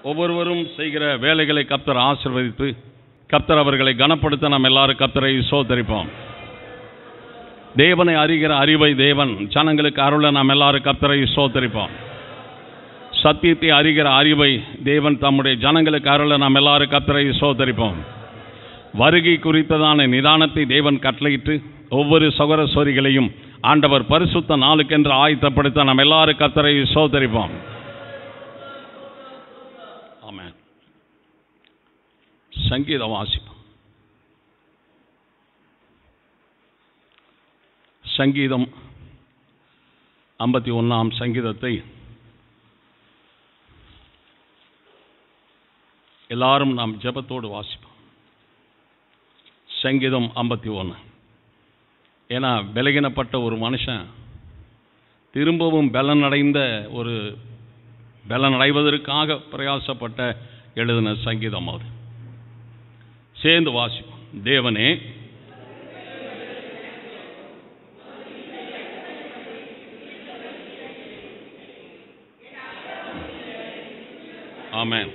ஒவ்வொருவரும் செய்கிற வேலைகளை கர்த்தர் ஆசீர்வதித்து கர்த்தர் அவர்களை கனப்படுத்த நாம் எல்லாரும் கர்த்தரை சோதரிப்போம் தேவனை அறிகிற அறிவை தேவன் ஜனங்களுக்கு அருள நாம் எல்லாரும் கர்த்தரை சோதரிப்போம் சத்தியத்தை அறிகிற அறிவை தேவன் தம்முடைய ஜனங்களுக்கு அருள நாம் எல்லாரும் கர்த்தரை சோதரிப்போம் வருகை குறித்ததான நிதானத்தை தேவன் கட்டளையிட்டு ஒவ்வொரு சகோர சோரிகளையும் ஆண்டவர் பரிசுத்த நாளுக்கென்று ஆயத்தப்படுத்த நாம் எல்லாரும் கர்த்தரை சோதரிப்போம் ஆமென் சங்கீத வாசிப்போம் சங்கீதம் ஐம்பத்தி ஒன்றாம் சங்கீதத்தை எல்லாரும் நாம் ஜெபத்தோடு வாசிப்போம் சங்கீதம் ஐம்பத்தி ஒன்று ஏன்னா பலகீனப்பட்ட ஒரு மனுஷன் திரும்பவும் பலனடைந்த ஒரு பலனடைவதற்காக பிரயாசப்பட்ட எழுதின சங்கீதம் அவர் சேர்ந்து வாசிப்போம் தேவனே ஆமென்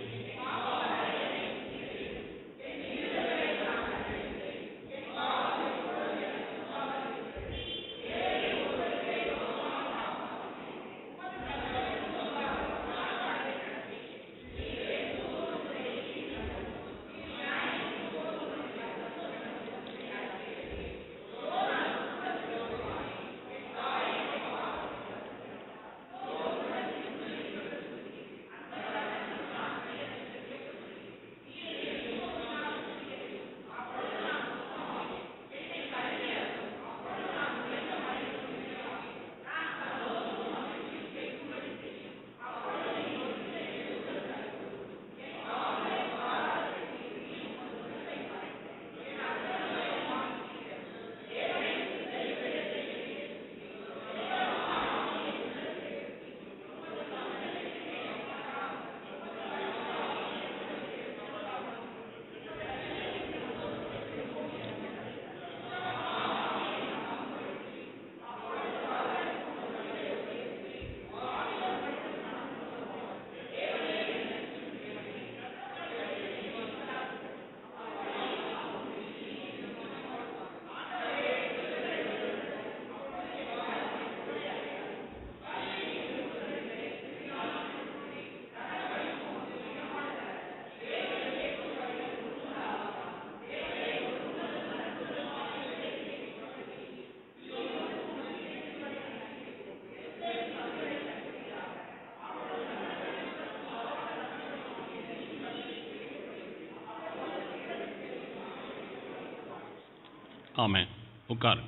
ஆமென் உட்காரு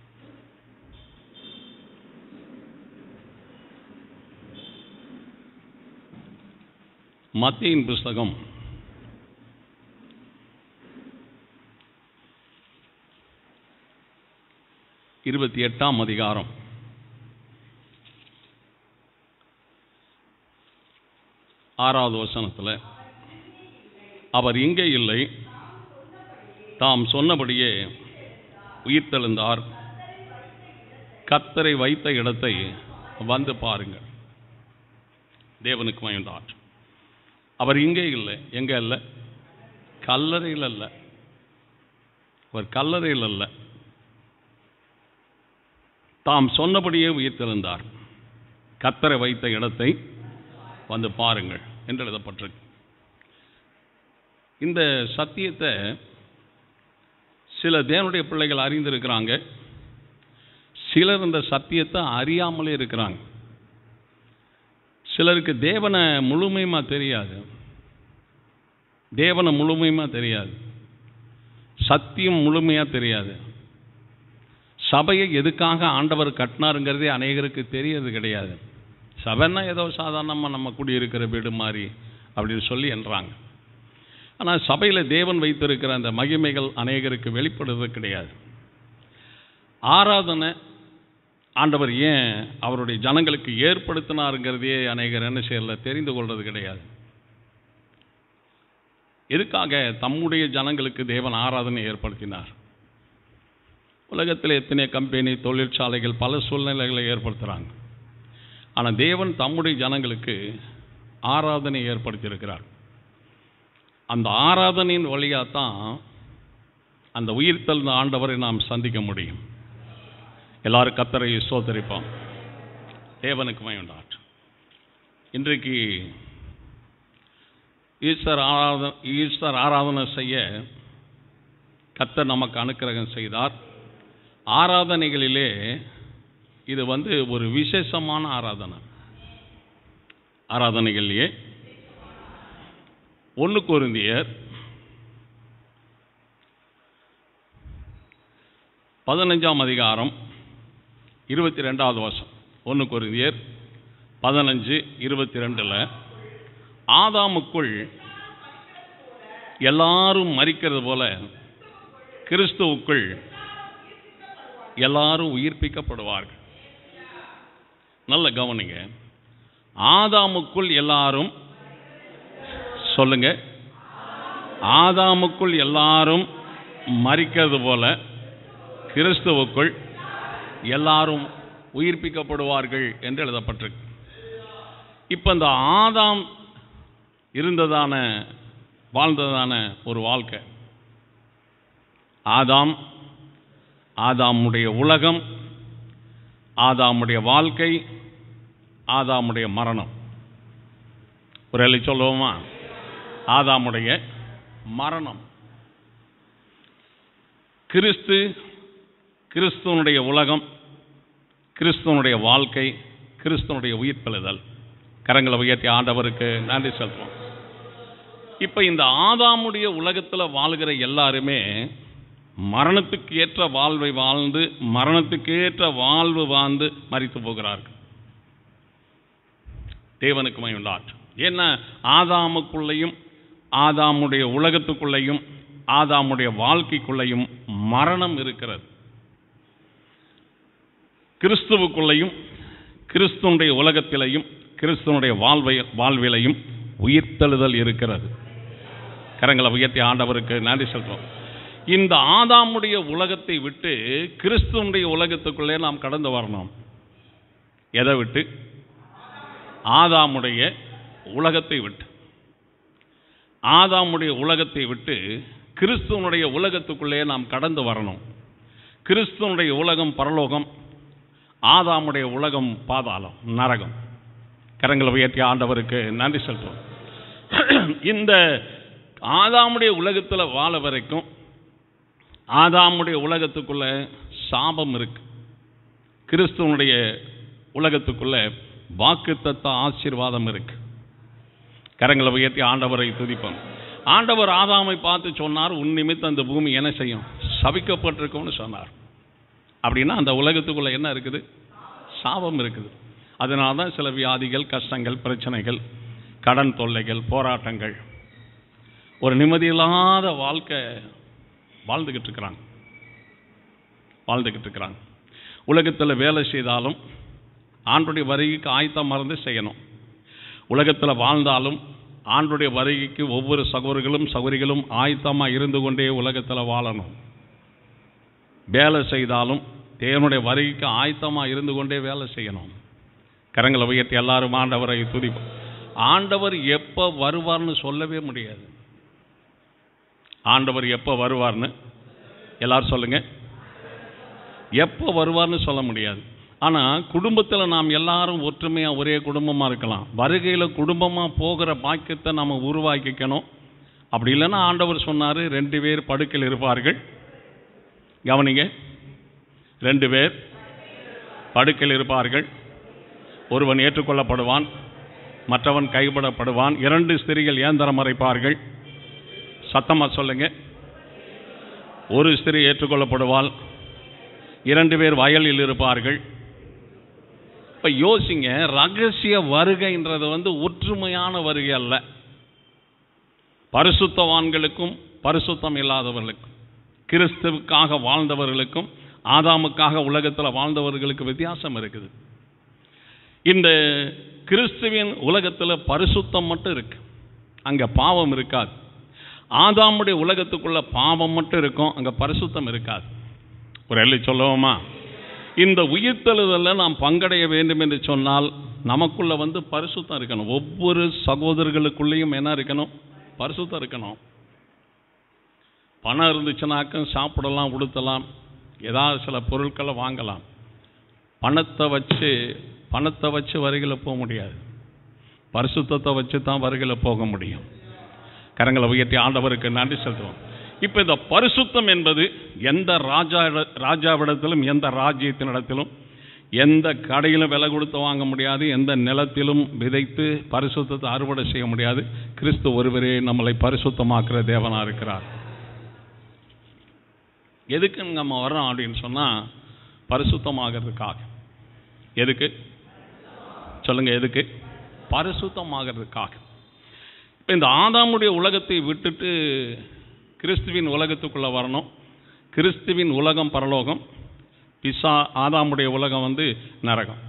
மத்தியின் புஸ்தகம் இருபத்தி எட்டாம் அதிகாரம் ஆறாவது வசனத்தில் அவர் இங்கே இல்லை தாம் சொன்னபடியே உயிர்த்தெழுந்தார் கத்தரை வைத்த இடத்தை வந்து பாருங்கள் தேவனுக்கு மயந்தார் அவர் இங்கே இல்லை எங்கே இல்லை கல்லறையில் அல்ல அவர் கல்லறையில் அல்ல தாம் சொன்னபடியே உயிர்த்தெழுந்தார் கத்தரை வைத்த இடத்தை வந்து பாருங்கள் என்று எழுதப்பட்டிருக்கு இந்த சத்தியத்தை சில தேவனுடைய பிள்ளைகள் அறிந்திருக்கிறாங்க சிலர் இந்த சத்தியத்தை அறியாமலே இருக்கிறாங்க சிலருக்கு தேவனை முழுமையுமா தெரியாது தேவனை முழுமையுமா தெரியாது சத்தியம் முழுமையாக தெரியாது சபையை எதுக்காக ஆண்டவர் கட்டினாருங்கிறதே அநேகருக்கு தெரியறது கிடையாது சபைன்னா ஏதோ சாதாரணமாக நம்ம குடியிருக்கிற வீடு மாதிரி அப்படின்னு சொல்லி என்றாங்க ஆனால் சபையில் தேவன் வைத்திருக்கிற அந்த மகிமைகள் அநேகருக்கு வெளிப்படுறது கிடையாது ஆராதனை ஆண்டவர் ஏன் அவருடைய ஜனங்களுக்கு ஏற்படுத்தினாருங்கிறதையே அநேகர் என்ன செய்யல தெரிந்து கொள்வது கிடையாது எதுக்காக தம்முடைய ஜனங்களுக்கு தேவன் ஆராதனை ஏற்படுத்தினார் உலகத்தில் எத்தனை கம்பெனி தொழிற்சாலைகள் பல சூழ்நிலைகளை ஏற்படுத்துகிறாங்க ஆனால் தேவன் தம்முடைய ஜனங்களுக்கு ஆராதனை ஏற்படுத்தியிருக்கிறார் அந்த ஆராதனையின் வழியாக தான் அந்த உயிர்த்தெழுந்த ஆண்டவரை நாம் சந்திக்க முடியும் எல்லாரும் கத்தரை சோதரிப்போம் தேவனுக்கு மயண்டாற்று இன்றைக்கு ஈஸ்வர் ஆராதனை ஈஸ்வர் ஆராதனை செய்ய கத்தர் நமக்கு அனுக்கிரகம் செய்தார் ஆராதனைகளிலே இது வந்து ஒரு விசேஷமான ஆராதனை ஆராதனைகளிலேயே ஒன்று கொருந்தியர் பதினஞ்சாம் அதிகாரம் இருபத்தி ரெண்டாவது வருஷம் ஒன்று கொருந்தியர் பதினஞ்சு இருபத்தி ரெண்டில் ஆதாமுக்குள் எல்லாரும் மறிக்கிறது போல கிறிஸ்துவுக்குள் எல்லாரும் உயிர்ப்பிக்கப்படுவார்கள் நல்ல கவனிங்க ஆதாமுக்குள் எல்லாரும் சொல்லுங்க ஆதாமுக்குள் எல்லாரும் மறிக்கிறது போல கிறிஸ்துவுக்குள் எல்லாரும் உயிர்ப்பிக்கப்படுவார்கள் என்று எழுதப்பட்டிருக்கு இப்போ இந்த ஆதாம் இருந்ததான வாழ்ந்ததான ஒரு வாழ்க்கை ஆதாம் ஆதாமுடைய உலகம் ஆதாமுடைய வாழ்க்கை ஆதாமுடைய மரணம் ஒரு எழுதி சொல்லுவோமா ஆதாமுடைய மரணம் கிறிஸ்து கிறிஸ்துவனுடைய உலகம் கிறிஸ்துவனுடைய வாழ்க்கை கிறிஸ்துவனுடைய உயிர்ப்பெழுதல் கரங்களை உயர்த்தி ஆண்டவருக்கு நன்றி செலுத்துவோம் இப்போ இந்த ஆதாமுடைய உலகத்தில் வாழ்கிற எல்லாருமே மரணத்துக்கு ஏற்ற வாழ்வை வாழ்ந்து மரணத்துக்கு ஏற்ற வாழ்வு வாழ்ந்து மறித்து போகிறார்கள் தேவனுக்கு மயுண்டாற்று ஏன்னா ஆதாமுக்குள்ளேயும் ஆதாமுடைய உலகத்துக்குள்ளேயும் ஆதாமுடைய வாழ்க்கைக்குள்ளேயும் மரணம் இருக்கிறது கிறிஸ்துவுக்குள்ளேயும் கிறிஸ்துவனுடைய உலகத்திலையும் கிறிஸ்துவனுடைய வாழ்வை வாழ்விலையும் உயிர்த்தெழுதல் இருக்கிறது கரங்களை உயர்த்தி ஆண்டவருக்கு நன்றி செலுத்துவோம் இந்த ஆதாமுடைய உலகத்தை விட்டு கிறிஸ்துவனுடைய உலகத்துக்குள்ளே நாம் கடந்து வரணும் எதை விட்டு ஆதாமுடைய உலகத்தை விட்டு ஆதாமுடைய உலகத்தை விட்டு கிறிஸ்துவனுடைய உலகத்துக்குள்ளே நாம் கடந்து வரணும் கிறிஸ்துவனுடைய உலகம் பரலோகம் ஆதாமுடைய உலகம் பாதாளம் நரகம் கரங்களை உயர்த்தி ஆண்டவருக்கு நன்றி செலுத்துவோம் இந்த ஆதாமுடைய உலகத்தில் வாழ வரைக்கும் ஆதாமுடைய உலகத்துக்குள்ள சாபம் இருக்கு கிறிஸ்துவனுடைய உலகத்துக்குள்ள வாக்குத்தத்த ஆசீர்வாதம் இருக்கு கரங்களை உயர்த்தி ஆண்டவரை துதிப்போம் ஆண்டவர் ஆதாமை பார்த்து சொன்னார் உன் நிமித்தம் அந்த பூமி என்ன செய்யும் சபிக்கப்பட்டிருக்கும்னு சொன்னார் அப்படின்னா அந்த உலகத்துக்குள்ள என்ன இருக்குது சாபம் இருக்குது அதனால தான் சில வியாதிகள் கஷ்டங்கள் பிரச்சனைகள் கடன் தொல்லைகள் போராட்டங்கள் ஒரு நிம்மதியில்லாத வாழ்க்கை வாழ்ந்துக்கிட்டு இருக்கிறாங்க வாழ்ந்துக்கிட்டு இருக்கிறாங்க உலகத்தில் வேலை செய்தாலும் ஆண்டுடைய வருகைக்கு ஆயத்தம் மறந்து செய்யணும் உலகத்தில் வாழ்ந்தாலும் ஆண்டுடைய வருகைக்கு ஒவ்வொரு சகோதரிகளும் சகோதரிகளும் ஆயத்தமாக இருந்து கொண்டே உலகத்தில் வாழணும் வேலை செய்தாலும் தேவனுடைய வருகைக்கு ஆயத்தமாக இருந்து கொண்டே வேலை செய்யணும் கரங்களை உயர்த்தி எல்லாரும் ஆண்டவரை துதிப்போம் ஆண்டவர் எப்போ வருவார்னு சொல்லவே முடியாது ஆண்டவர் எப்போ வருவார்னு எல்லாரும் சொல்லுங்க எப்போ வருவார்னு சொல்ல முடியாது ஆனால் குடும்பத்தில் நாம் எல்லாரும் ஒற்றுமையாக ஒரே குடும்பமாக இருக்கலாம் வருகையில் குடும்பமாக போகிற பாக்கியத்தை நாம் உருவாக்கிக்கணும் அப்படி இல்லைன்னா ஆண்டவர் சொன்னார் ரெண்டு பேர் படுக்கையில் இருப்பார்கள் கவனிங்க ரெண்டு பேர் படுக்கையில் இருப்பார்கள் ஒருவன் ஏற்றுக்கொள்ளப்படுவான் மற்றவன் கைவிடப்படுவான் இரண்டு ஸ்திரிகள் ஏந்திரம் மறைப்பார்கள் சத்தமாக சொல்லுங்க ஒரு ஸ்திரீ ஏற்றுக்கொள்ளப்படுவாள் இரண்டு பேர் வயலில் இருப்பார்கள் இப்போ யோசிங்க ரகசிய வருகைன்றது வந்து ஒற்றுமையான வருகை அல்ல பரிசுத்தவான்களுக்கும் பரிசுத்தம் இல்லாதவர்களுக்கும் கிறிஸ்துவுக்காக வாழ்ந்தவர்களுக்கும் ஆதாமுக்காக உலகத்தில் வாழ்ந்தவர்களுக்கு வித்தியாசம் இருக்குது இந்த கிறிஸ்துவின் உலகத்தில் பரிசுத்தம் மட்டும் இருக்கு அங்கே பாவம் இருக்காது ஆதாமுடைய உலகத்துக்குள்ள பாவம் மட்டும் இருக்கும் அங்கே பரிசுத்தம் இருக்காது ஒரு எல்லை சொல்லுவோமா இந்த உயிர்த்தெழுதலில் நாம் பங்கடைய வேண்டும் என்று சொன்னால் நமக்குள்ள வந்து பரிசுத்தம் இருக்கணும் ஒவ்வொரு சகோதரர்களுக்குள்ளேயும் என்ன இருக்கணும் பரிசுத்தம் இருக்கணும் பணம் இருந்துச்சுனாக்கும் சாப்பிடலாம் உடுத்தலாம் ஏதாவது சில பொருட்களை வாங்கலாம் பணத்தை வச்சு பணத்தை வச்சு வரிகளை போக முடியாது பரிசுத்தத்தை வச்சு தான் வரிகளை போக முடியும் கரங்களை உயர்த்தி ஆண்டவருக்கு நன்றி செலுத்துவோம் இப்போ இந்த பரிசுத்தம் என்பது எந்த ராஜா ராஜாவிடத்திலும் எந்த ராஜ்யத்தினிடத்திலும் எந்த கடையிலும் விலை கொடுத்து வாங்க முடியாது எந்த நிலத்திலும் விதைத்து பரிசுத்தத்தை அறுவடை செய்ய முடியாது கிறிஸ்து ஒருவரே நம்மளை பரிசுத்தமாக்குற தேவனா இருக்கிறார் எதுக்கு நம்ம வர்றோம் அப்படின்னு சொன்னா பரிசுத்தமாகிறதுக்காக எதுக்கு சொல்லுங்க எதுக்கு பரிசுத்தமாகிறதுக்காக இப்போ இந்த ஆதாமுடைய உலகத்தை விட்டுட்டு கிறிஸ்துவின் உலகத்துக்குள்ள வரணும் கிறிஸ்துவின் உலகம் பரலோகம் பிசா ஆதாமுடைய உலகம் வந்து நரகம்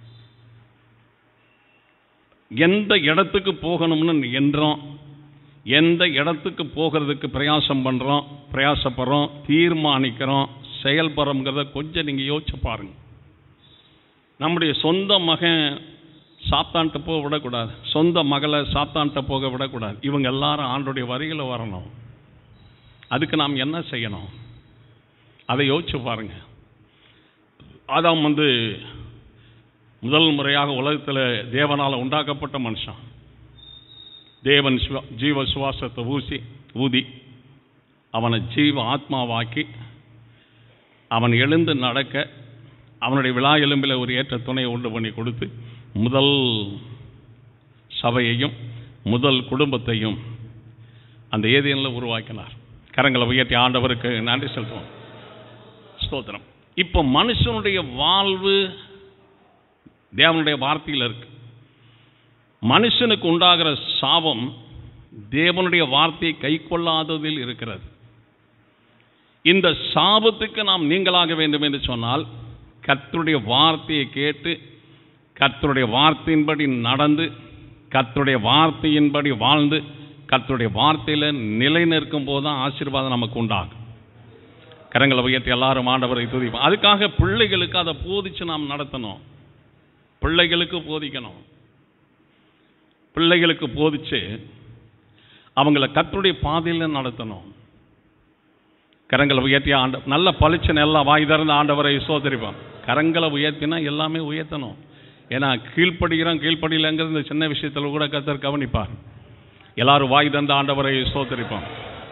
எந்த இடத்துக்கு போகணும்னு என்றோம் எந்த இடத்துக்கு போகிறதுக்கு பிரயாசம் பண்ணுறோம் பிரயாசப்படுறோம் தீர்மானிக்கிறோம் செயல்படுறோங்கிறத கொஞ்சம் நீங்கள் யோசிச்சு பாருங்க நம்முடைய சொந்த மகன் சாத்தான்ட்ட போக விடக்கூடாது சொந்த மகளை சாத்தான்ட்ட போக விடக்கூடாது இவங்க எல்லாரும் ஆண்டுடைய வரிகளை வரணும் அதுக்கு நாம் என்ன செய்யணும் அதை யோசிச்சு பாருங்க ஆதாம் வந்து முதல் முறையாக உலகத்தில் தேவனால் உண்டாக்கப்பட்ட மனுஷன் தேவன் சுவா- ஜீவ சுவாசத்தை ஊசி ஊதி அவனை ஜீவ ஆத்மாவாக்கி அவன் எழுந்து நடக்க அவனுடைய விழா எலும்பில் ஒரு ஏற்ற துணையை உண்டு பண்ணி கொடுத்து முதல் சபையையும் முதல் குடும்பத்தையும் அந்த ஏதியனில் உருவாக்கினார் கரங்களை உயர்த்தி ஆண்டவருக்கு நன்றி செலுத்துவோம் ஸ்தோத்திரம் இப்போ மனுஷனுடைய வாழ்வு தேவனுடைய வார்த்தையில் இருக்கு மனுஷனுக்கு உண்டாகிற சாபம் தேவனுடைய வார்த்தையை கைக்கொள்ளாததில் இருக்கிறது இந்த சாபத்துக்கு நாம் நீங்களாக வேண்டும் என்று சொன்னால் கர்த்தருடைய வார்த்தையை கேட்டு கர்த்தருடைய வார்த்தையின்படி நடந்து கர்த்தருடைய வார்த்தையின்படி வாழ்ந்து கர்த்தருடைய வார்த்தையில் நிலை நிற்கும் போது தான் ஆசீர்வாதம் நமக்கு உண்டாகும் கரங்களை உயர்த்தி எல்லாரும் ஆண்டவரை துதிப்போம் அதுக்காக பிள்ளைகளுக்கு அதை போதிச்சு நாம் நடத்தணும் பிள்ளைகளுக்கு போதிக்கணும் பிள்ளைகளுக்கு போதிச்சு அவங்கள கர்த்தருடைய பாதையில் நடத்தணும் கரங்களை உயர்த்தி ஆண்ட நல்ல பளிச்சுன்னு எல்லாம் வாய் திறந்து ஆண்டவரை சோதரிப்பான் கரங்களை உயர்த்தினா எல்லாமே உயர்த்தணும் ஏன்னா கீழ்ப்படுகிறோம் கீழ்ப்படியிலங்கிறது இந்த சின்ன விஷயத்தில் கூட கர்த்தர் கவனிப்பார் எல்லாரும் வாய் தந்த ஆண்டவரை சோதரிப்பான்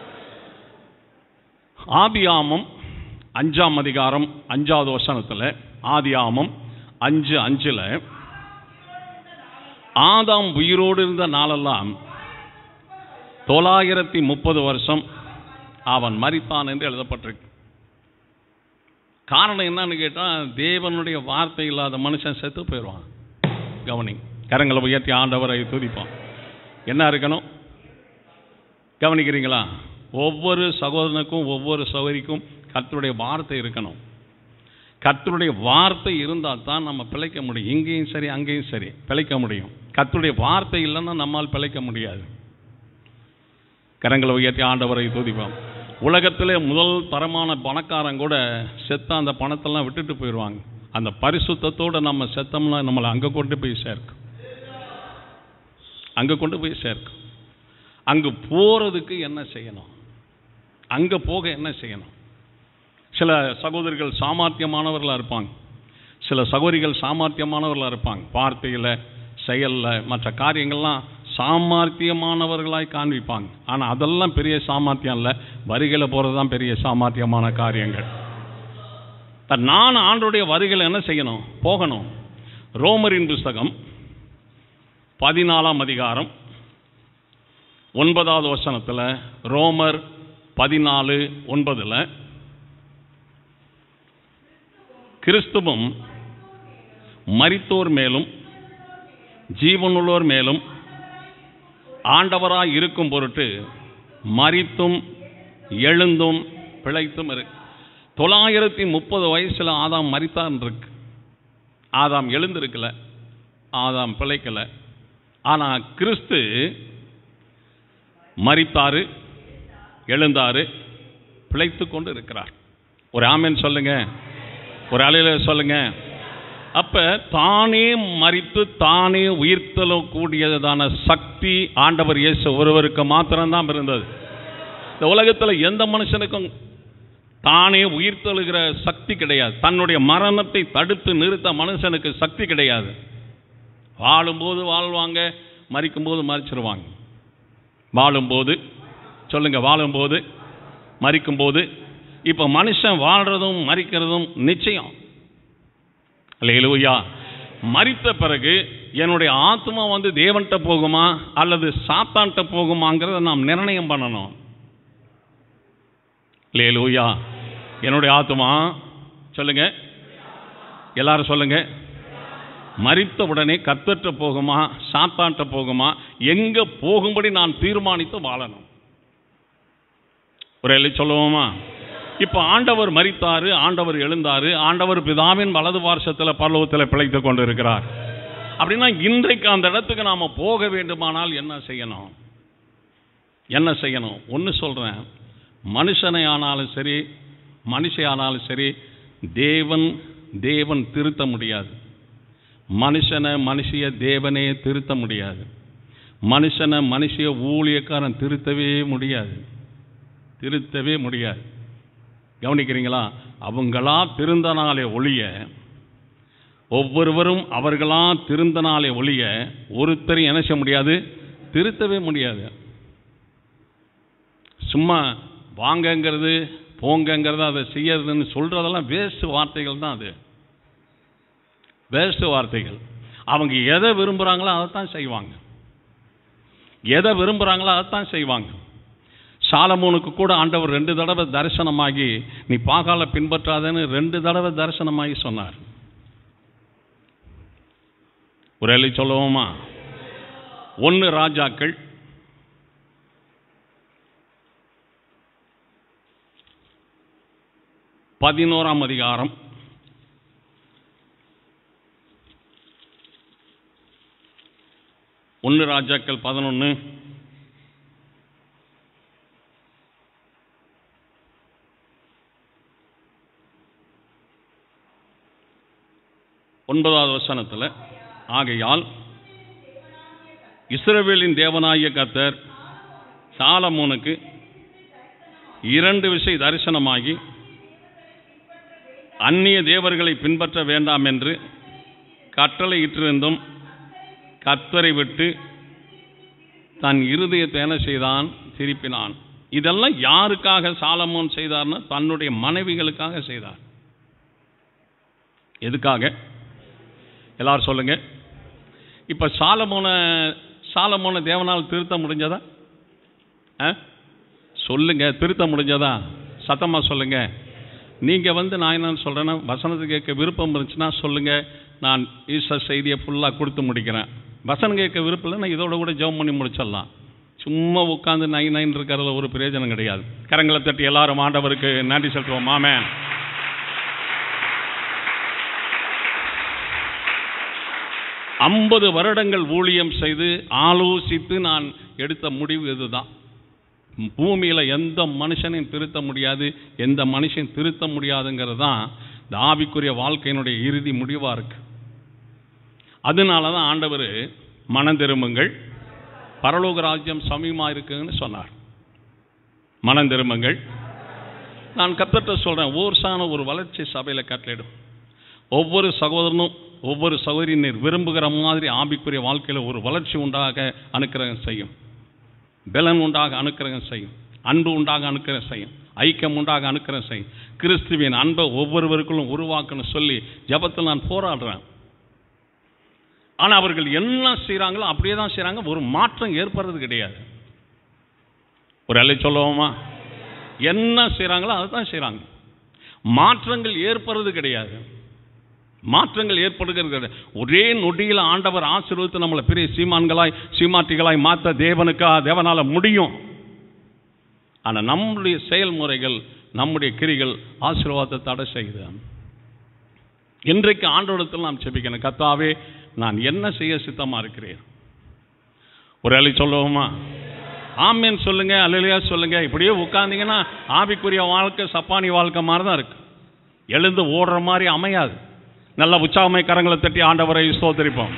ஆதியாமம் அஞ்சாம் அதிகாரம் அஞ்சாவது வசனத்தில் ஆதியாமம் அஞ்சு அஞ்சில் ஆதாம் உயிரோடு இருந்த நாளெல்லாம் தொள்ளாயிரத்தி முப்பது வருஷம் அவன் மரித்தான் என்று எழுதப்பட்டிருக்கு காரணம் என்னன்னு கேட்டால் தேவனுடைய வார்த்தை இல்லாத மனுஷன் செத்து போயிடுவான் கவனி கரங்களை உயர்த்தி ஆண்டவரை துதிப்பான் என்ன இருக்கணும் கவனிக்கிறீங்களா ஒவ்வொரு சகோதரனுக்கும் ஒவ்வொரு சகோதரிக்கும் கர்த்தருடைய வார்த்தை இருக்கணும் கர்த்தருடைய வார்த்தை இருந்தால் தான் நம்ம பிழைக்க முடியும் இங்கேயும் சரி அங்கேயும் சரி பிழைக்க முடியும் கர்த்தருடைய வார்த்தை இல்லைன்னா நம்மால் பிழைக்க முடியாது கரங்களை உயர்த்தி ஆண்டவரை துதிப்போம் உலகத்திலே முதல் தரமான பணக்காரன் கூட செத்த அந்த பணத்தெல்லாம் விட்டுட்டு போயிடுவாங்க அந்த பரிசுத்தத்தோட நம்ம செத்தோம்னா நம்மளை அங்கே கொண்டு போய் சேர்க்கும் அங்கே கொண்டு போய் சேர்க்கும் அங்கு போகிறதுக்கு என்ன செய்யணும் அங்கே போக என்ன செய்யணும் சில சகோதரிகள் சாமர்த்தியமானவர்களாக இருப்பாங்க சில சகோதரிகள் சாமர்த்தியமானவர்களாக இருப்பாங்க வார்த்தையில் செயலில் மற்ற காரியங்கள்லாம் சாமர்த்தியமானவர்களாய் காண்பிப்பாங்க ஆனால் அதெல்லாம் பெரிய சாமர்த்தியம் இல்லை வரிகளை போகிறது தான் பெரிய சாமர்த்தியமான காரியங்கள் இப்ப நான் ஆண்டோடைய வருகையில் என்ன செய்யணும் போகணும் ரோமரின் புஸ்தகம் பதினாலாம் அதிகாரம் ஒன்பதாவது வசனத்தில் ரோமர் பதினாலு ஒன்பதில் கிறிஸ்துவும் மரித்தோர் மேலும் ஜீவனுள்ளோர் மேலும் ஆண்டவராய் இருக்கும் பொருட்டு மரித்தும் எழுந்தும் பிழைத்தும் இரு தொள்ளாயிரத்தி முப்பது வயசில் ஆதாம் மரித்தான் இருக்கு ஆதாம் எழுந்திருக்கல ஆதாம் பிழைக்கல ஆனால் கிறிஸ்து மரித்தாரு எழுந்தாரு பிழைத்து கொண்டு இருக்கிறார் ஒரு ஆமென் சொல்லுங்க ஒரு அலையில சொல்லுங்க அப்ப தானே மறித்து தானே உயிர்த்தலும் கூடியதான சக்தி ஆண்டவர் இயேசு ஒருவருக்கு மாத்திரம்தான் இருந்தது இந்த உலகத்துல எந்த மனுஷனுக்கும் தானே உயிர்த்தெழுகிற சக்தி கிடையாது தன்னுடைய மரணத்தை தடுத்து நிறுத்த மனுஷனுக்கு சக்தி கிடையாது வாழும்போது வாழ்வாங்க மறிக்கும்போது மறிச்சிருவாங்க வாழும்போது சொல்லுங்க வாழும்போது மறிக்கும்போது இப்போ மனுஷன் வாழ்றதும் மறிக்கிறதும் நிச்சயம் அல்லேலூயா மறித்த பிறகு என்னுடைய ஆத்மா வந்து தேவன்கிட்ட போகுமா அல்லது சாத்தான்கிட்ட போகுமாங்கிறத நாம் நிர்ணயம் பண்ணணும் லேலூயா என்னுடைய ஆத்மா சொல்லுங்க எல்லாரும் சொல்லுங்க மறித்த உடனே கத்தற்ற போகுமா சாத்தான்ட்ட போகுமா எங்க போகும்படி நான் தீர்மானித்து வாழணும் ஒரு எல்லை சொல்லுவோமா இப்போ ஆண்டவர் மரித்தாரு ஆண்டவர் எழுந்தாரு ஆண்டவர் பிதாவின் வலது பார்சத்தில் பரலோகத்தில் பிழைத்துக் கொண்டு இருக்கிறார் அப்படின்னா இன்றைக்கு அந்த இடத்துக்கு நாம போக வேண்டுமானால் என்ன செய்யணும் என்ன செய்யணும் ஒன்று சொல்றேன் மனுஷனை ஆனாலும் சரி மனுஷை ஆனாலும் சரி தேவன் தேவன் திருத்த முடியாது மனுஷனை மனுஷிய தேவனே திருத்த முடியாது மனுஷனை மனுஷிய ஊழியக்காரன் திருத்தவே முடியாது திருத்தவே முடியாது கவனிக்கிறீங்களா அவங்களா திருந்தனாலே ஒழிய ஒவ்வொருவரும் அவர்களா திருந்தனாலே ஒழிய ஒருத்தரையும் என்ன செய்ய முடியாது திருத்தவே முடியாது சும்மா வாங்கங்கிறது போங்கங்கிறது அதை செய்யறதுன்னு சொல்றதெல்லாம் வேஸ்ட் வார்த்தைகள் தான் அது வேஸ்ட் வார்த்தைகள் அவங்க எதை விரும்புகிறாங்களோ அதைத்தான் செய்வாங்க எதை விரும்புகிறாங்களோ அதைத்தான் செய்வாங்க சாலமோனுக்கு கூட ஆண்டவர் ரெண்டு தடவை தரிசனமாகி நீ பாகால பின்பற்றாதன்னு ரெண்டு தடவை தரிசனமாகி சொன்னார் ஒரு எல்லை சொல்லுவோமா ஒன்று ராஜாக்கள் பதினோராம் அதிகாரம் ஒன்று ராஜாக்கள் பதினொன்று ஒன்பதாவது வசனத்தில் ஆகையால் இஸ்ரவேலின் தேவனாகிய கர்த்தர் சாலமோனுக்கு இரண்டு விஷய தரிசனமாகி அந்நிய தேவர்களை பின்பற்ற வேண்டாம் என்று கட்டளையிட்டிருந்தும் கர்த்தரை விட்டு தன் இருதயத்தை என்ன செய்தான் திருப்பினான் இதெல்லாம் யாருக்காக சாலமோன் செய்தார்னா தன்னுடைய மனைவிகளுக்காக செய்தார் எதுக்காக எல்லாரும் சொல்லுங்க இப்ப சாலமோனை சாலமோனை தேவனால் திருத்த முடிஞ்சதா ஆ? சொல்லுங்க திருத்த முடிஞ்சதா சத்தமா சொல்லுங்க நீங்க வந்து நான் என்ன சொல்றேன்னா வசனத்தை கேட்க விருப்பம் இருந்துச்சுன்னா சொல்லுங்க நான் ஈஸ்வர் செய்தியை ஃபுல்லாக கொடுத்து முடிக்கிறேன் வசனம் கேட்க விருப்பம் இல்லை நான் இதோட கூட ஜெபம் பண்ணி முடிச்சிடலாம் சும்மா உட்காந்து நை நைன் இருக்கிறதுல ஒரு பிரயோஜனம் கிடையாது கரங்களை தட்டி எல்லாரும் ஆண்டவருக்கு நன்றி செலுத்துவோம் மாமே ஐம்பது வருடங்கள் ஊழியம் செய்து ஆலோசித்து நான் எடுத்த முடிவு இதுதான் பூமியில் எந்த மனுஷனையும் திருத்த முடியாது எந்த மனுஷன் திருத்த முடியாதுங்கிறது தான் இந்த ஆவிக்குரிய வாழ்க்கையினுடைய இறுதி முடிவாக இருக்கு அதனால தான் ஆண்டவர் மனம் திரும்புங்கள் பரலோக ராஜ்யம் சமீபமாக இருக்குன்னு சொன்னார் மனம் திரும்புங்கள் நான் கத்தட்ட சொல்கிறேன் ஓர்சான ஒரு வளர்ச்சி சபையில் கட்டளிடும் ஒவ்வொரு சகோதரனும் ஒவ்வொரு சகோதரியினர் விரும்புகிற மாதிரி ஆவிக்குரிய வாழ்க்கையில் ஒரு வளர்ச்சி உண்டாக அனுக்கிரகம் செய்யும் பலன் உண்டாக அனுக்கிரகம் செய்யும் அன்பு உண்டாக அனுக்கிரகம் செய்யும் ஐக்கியம் உண்டாக அனுக்கிரகம் செய்யும் கிறிஸ்துவின் அன்பை ஒவ்வொருவருக்குள்ளும் உருவாக்கணும் சொல்லி ஜெபத்தில் நான் போராடுறேன் ஆனால் அவர்கள் என்ன செய்கிறாங்களோ அப்படியே தான் செய்கிறாங்க ஒரு மாற்றம் ஏற்படுறது கிடையாது ஒரு அலை சொல்லுவோமா என்ன செய்கிறாங்களோ அதை தான் செய்கிறாங்க மாற்றங்கள் ஏற்படுறது கிடையாது மாற்றங்கள் ஏற்படுகிறது கிடையாது. ஒரே நொடியில் ஆண்டவர் ஆசீர்வதித்து நம்மளை பெரிய சீமான்களாய் சீமாட்டிகளாய் மாற்ற தேவனுக்கா தேவனால முடியும் ஆனால் நம்முடைய செயல்முறைகள் நம்முடைய கிரிகள் ஆசீர்வாதத்தை தடை செய்யுது இன்றைக்கு ஆண்டோடத்தில் நாம் செபிக்கணும் கத்தாவே நான் என்ன செய்ய சித்தமா இருக்கிறேன் ஒரு அலை சொல்லுவோமா ஆமேன் சொல்லுங்க அல்லையா சொல்லுங்க இப்படியே உட்கார்ந்தீங்கன்னா ஆவிக்குரிய வாழ்க்கை சப்பானி வாழ்க்கை மாதிரி தான் இருக்கு எழுந்து ஓடுற மாதிரி அமையாது நல்ல உற்சாகமை கரங்களை தட்டி ஆண்டவரை ஸ்தோத்திரிப்போம்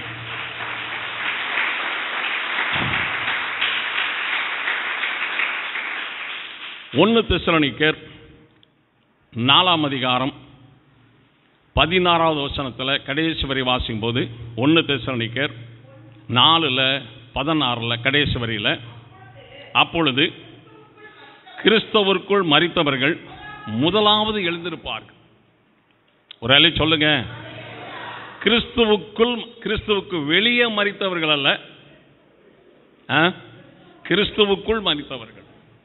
ஒன்று தெசலோனிக்கர் நாலாம் அதிகாரம் பதினாறாவது வசனத்தில் கடைசி வரை வாசிக்கும் போது ஒன்று தெசலோனிக்கர் நாலில் பதினாறில் கடைசி வரியில் அப்பொழுது கிறிஸ்தவருக்குள் மரித்தவர்கள் முதலாவது எழுந்திருப்பார்கள் ஒரு அலை சொல்லுங்க கிறிஸ்துவுக்குள் கிறிஸ்துவுக்கு வெளியே மரித்தவர்கள் அல்ல ஆ? கிறிஸ்துவுக்குள் மரித்தவர்கள்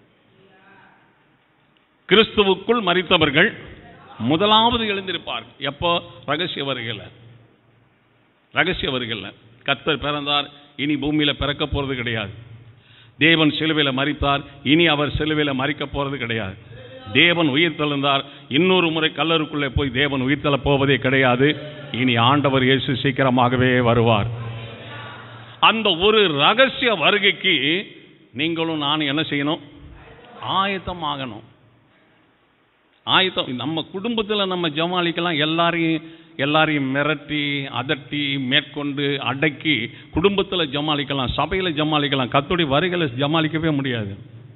கிறிஸ்துவுக்குள் மரித்தவர்கள் முதலாவது எழுந்திருப்பார்கள் எப்போ ரகசிய வருகையில் ரகசிய வருகையில் கர்த்தர் பிறந்தார் இனி பூமியில் பிறக்க போகிறது கிடையாது தேவன் சிலுவையில் மரித்தார் இனி அவர் சிலுவையில் மறிக்க போகிறது கிடையாது தேவன் உயிர் தெழுந்தார் இன்னொரு முறை கல்லருக்குள்ளே போய் தேவன் உயிர் தள்ள போவதே கிடையாது இனி ஆண்டவர் இயேசு சீக்கிரமாகவே வருவார் அந்த ஒரு ரகசிய வருகைக்கு நீங்களும் நானும் என்ன செய்யணும் ஆயத்தமாகணும் ஆயத்தம் நம்ம குடும்பத்தில் நம்ம ஜமாலிக்கலாம் எல்லாரையும் எல்லாரையும் மிரட்டி அதட்டி மேற்கொண்டு அடக்கி குடும்பத்தில் ஜமாலிக்கலாம் சபையில் ஜமாலிக்கலாம் கத்துடைய வரிகளை ஜமாலிக்கவே முடியாது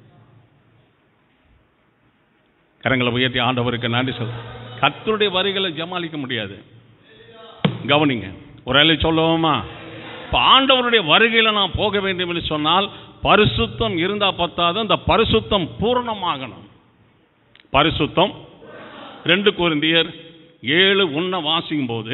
கரங்களை உயர்த்தி ஆண்டவருக்கு நன்றி சொல் கத்தருடைய வரிகளை ஜமாலிக்க முடியாது கவனிங்க ஒரு வேலை சொல்லுவோமா இப்போ ஆண்டவருடைய வருகையில் நான் போக வேண்டும் என்று சொன்னால் பரிசுத்தம் இருந்தால் பத்தாது அந்த பரிசுத்தம் பூரணமாகணும் பரிசுத்தம் ரெண்டு குருந்தியர் ஏழு உன்ன வாசிக்கும் போது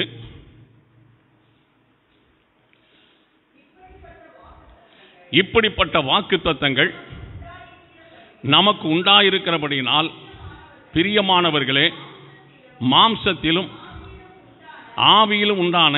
இப்படிப்பட்ட வாக்கு தத்தங்கள் நமக்கு உண்டாயிருக்கிறபடியினால் பிரியமானவர்களே மாம்சத்திலும் ஆவியிலும் உண்டான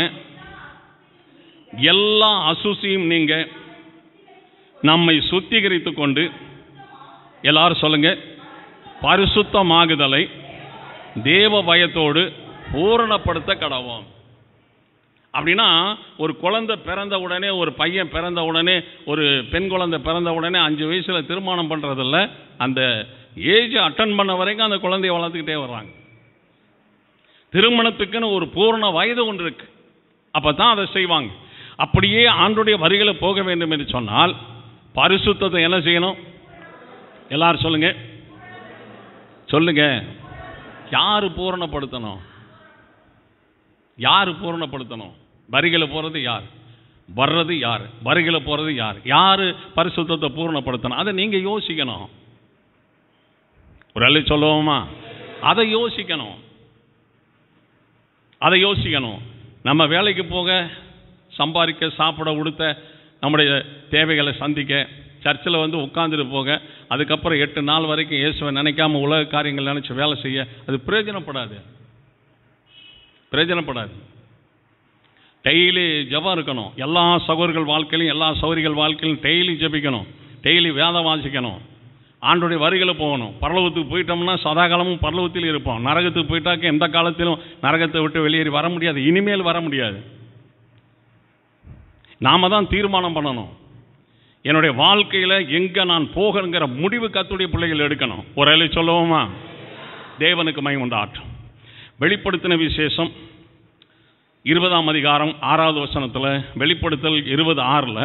எல்லா அசுசியும் நீங்க நம்மை சுத்திகரித்து கொண்டு எல்லாரும் சொல்லுங்க பரிசுத்தமாகுதலை தேவ பயத்தோடு பூரணப்படுத்த கடவோம் அப்படின்னா ஒரு குழந்தை பிறந்த உடனே ஒரு பையன் பிறந்த உடனே ஒரு பெண் குழந்தை பிறந்த உடனே அஞ்சு வயசுல திருமணம் பண்றதில்ல அந்த ஏஜ் அட்டன் பண்ண வரைக்கும் அந்த குழந்தைய வளர்த்துக்கிட்டே வர்றாங்க திருமணத்துக்குன்னு ஒரு பூரண வயது ஒன்று இருக்கு அப்போ தான் அதை செய்வாங்க அப்படியே ஆண்டுடைய வரிகளை போக வேண்டும் என்று சொன்னால் பரிசுத்தத்தை என்ன செய்யணும் எல்லாரும் சொல்லுங்க சொல்லுங்க யாரு பூரணப்படுத்தணும் யாரு பூரணப்படுத்தணும் வரிகளை போறது யார் வர்றது யார் வரிகளை போறது யார் யாரு பரிசுத்தத்தை பூரணப்படுத்தணும் அதை நீங்க யோசிக்கணும் ஒரு அள்ளி சொல்லுவோமா அதை யோசிக்கணும் அதை யோசிக்கணும் நம்ம வேலைக்கு போக சம்பாதிக்க சாப்பிட உடுத்த நம்முடைய தேவைகளை சந்திக்க சர்ச்சில் வந்து உட்காந்துட்டு போக அதுக்கப்புறம் எட்டு நாள் வரைக்கும் இயேசுவை நினைக்காம உலக காரியங்கள் நினச்சி வேலை செய்ய அது பிரயோஜனப்படாது பிரயோஜனப்படாது டெய்லி ஜெபம் இருக்கணும் எல்லா சகோதரர்கள் வாழ்க்கையிலும் எல்லா சௌரிகள் வாழ்க்கையிலும் டெய்லி ஜெபிக்கணும் டெய்லி வேதம் வாசிக்கணும் ஆண்டுடைய வரிகளை போகணும் பரலோகத்துக்கு போயிட்டோம்னா சதாகாலமும் பரலோகத்தில் இருப்போம் நரகத்துக்கு போயிட்டாக்க எந்த காலத்திலும் நரகத்தை விட்டு வெளியேறி வர முடியாது இனிமேல் வர முடியாது நாம தான் தீர்மானம் பண்ணணும் என்னுடைய வாழ்க்கையில் எங்கே நான் போகணுங்கிற முடிவு கத்துடைய பிள்ளைகள் எடுக்கணும் ஒரு வேலை சொல்லுவோமா தேவனுக்கு மயம் உண்டாட்டும் வெளிப்படுத்தின விசேஷம் இருபதாம் அதிகாரம் ஆறாவது வசனத்தில் வெளிப்படுத்தல் இருபது ஆறில்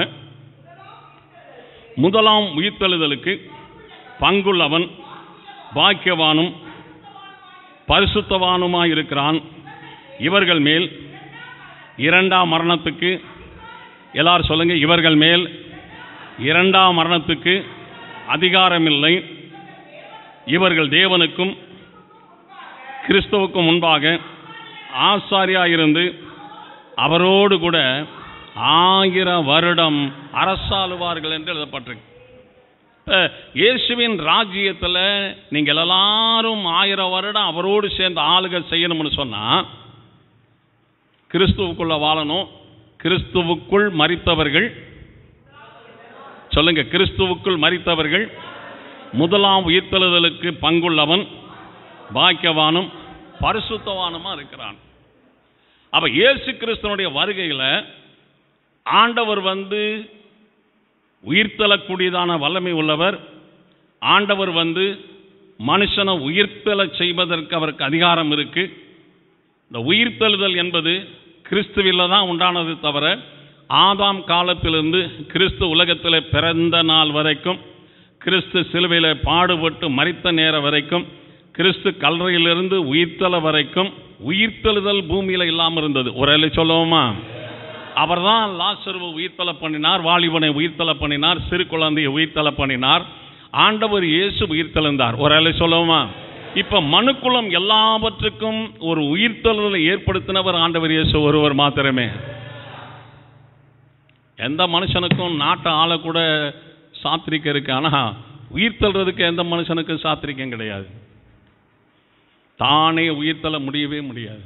முதலாம் உயிர்த்தெழுதலுக்கு பங்குள்ளவன் பாக்கியவானும் பரிசுத்தவானுமாயிருக்கிறான் இவர்கள் மேல் இரண்டாம் மரணத்துக்கு எல்லாரும் சொல்லுங்க இவர்கள் மேல் இரண்டாம் மரணத்துக்கு அதிகாரமில்லை இவர்கள் தேவனுக்கும் கிறிஸ்துவுக்கும் முன்பாக ஆசாரியாயிருந்து அவரோடு கூட ஆயிரம் வருடம் அரசாளுவார்கள் என்று எழுதப்பட்டிருக்கு இப்ப இயேசுவின் ராஜ்யத்தில் நீங்கள் எல்லாரும் ஆயிரம் வருடம் அவரோடு சேர்ந்து ஆளுகை செய்யணும்னு சொன்னா கிறிஸ்துவுக்குள்ள வாழணும் கிறிஸ்துவுக்குள் மரித்தவர்கள் சொல்லுங்க கிறிஸ்துவுக்குள் மரித்தவர்கள் முதலாம் உயிர்த்தெழுதலுக்கு பங்குள்ளவன் பாக்கியவானும் பரிசுத்தவானுமா இருக்கிறான் அப்ப இயேசு கிறிஸ்தனுடைய வருகையில ஆண்டவர் வந்து உயிர்த்தெழக்கூடியதான வல்லமை உள்ளவர் ஆண்டவர் வந்து மனுஷனை உயிர்த்தெழ செய்வதற்கு அவருக்கு அதிகாரம் இருக்கு இந்த உயிர்த்தெழுதல் என்பது கிறிஸ்துவில் தான் உண்டானது தவிர ஆதாம் காலத்திலிருந்து கிறிஸ்து உலகத்தில் பிறந்த நாள் வரைக்கும் கிறிஸ்து சிலுவையில் பாடுபட்டு மரித்த நேரம் வரைக்கும் கிறிஸ்து கல்லறையிலிருந்து உயிர்த்தல வரைக்கும் உயிர்த்தெழுதல் பூமியில் இல்லாமல் இருந்தது ஒரு வேளை சொல்லுவோமா அவர்தான் லாசருவை உயிர்த்தல பண்ணினார் வாலிபனை உயிர்த்தல பண்ணினார் சிறு குழந்தையை உயிர்த்தல பண்ணினார் ஆண்டவர் இயேசு உயிர்த்தெழுந்தார் ஒரு வேளை சொல்லுவோமா இப்ப மனுக்குலம் எல்லாவற்றுக்கும் ஒரு உயிர்த்தெழுதலை ஏற்படுத்தினவர் ஆண்டவர் இயேசு ஒருவர் மாத்திரமே எந்த மனுஷனுக்கும் நாட்டை ஆளக்கூட சாத்திரிக்கம் இருக்கு ஆனா உயிர்த்தெழுறதுக்கு எந்த மனுஷனுக்கும் சாத்திரிக்கம் கிடையாது தானே உயிர்த்தெழ முடியவே முடியாது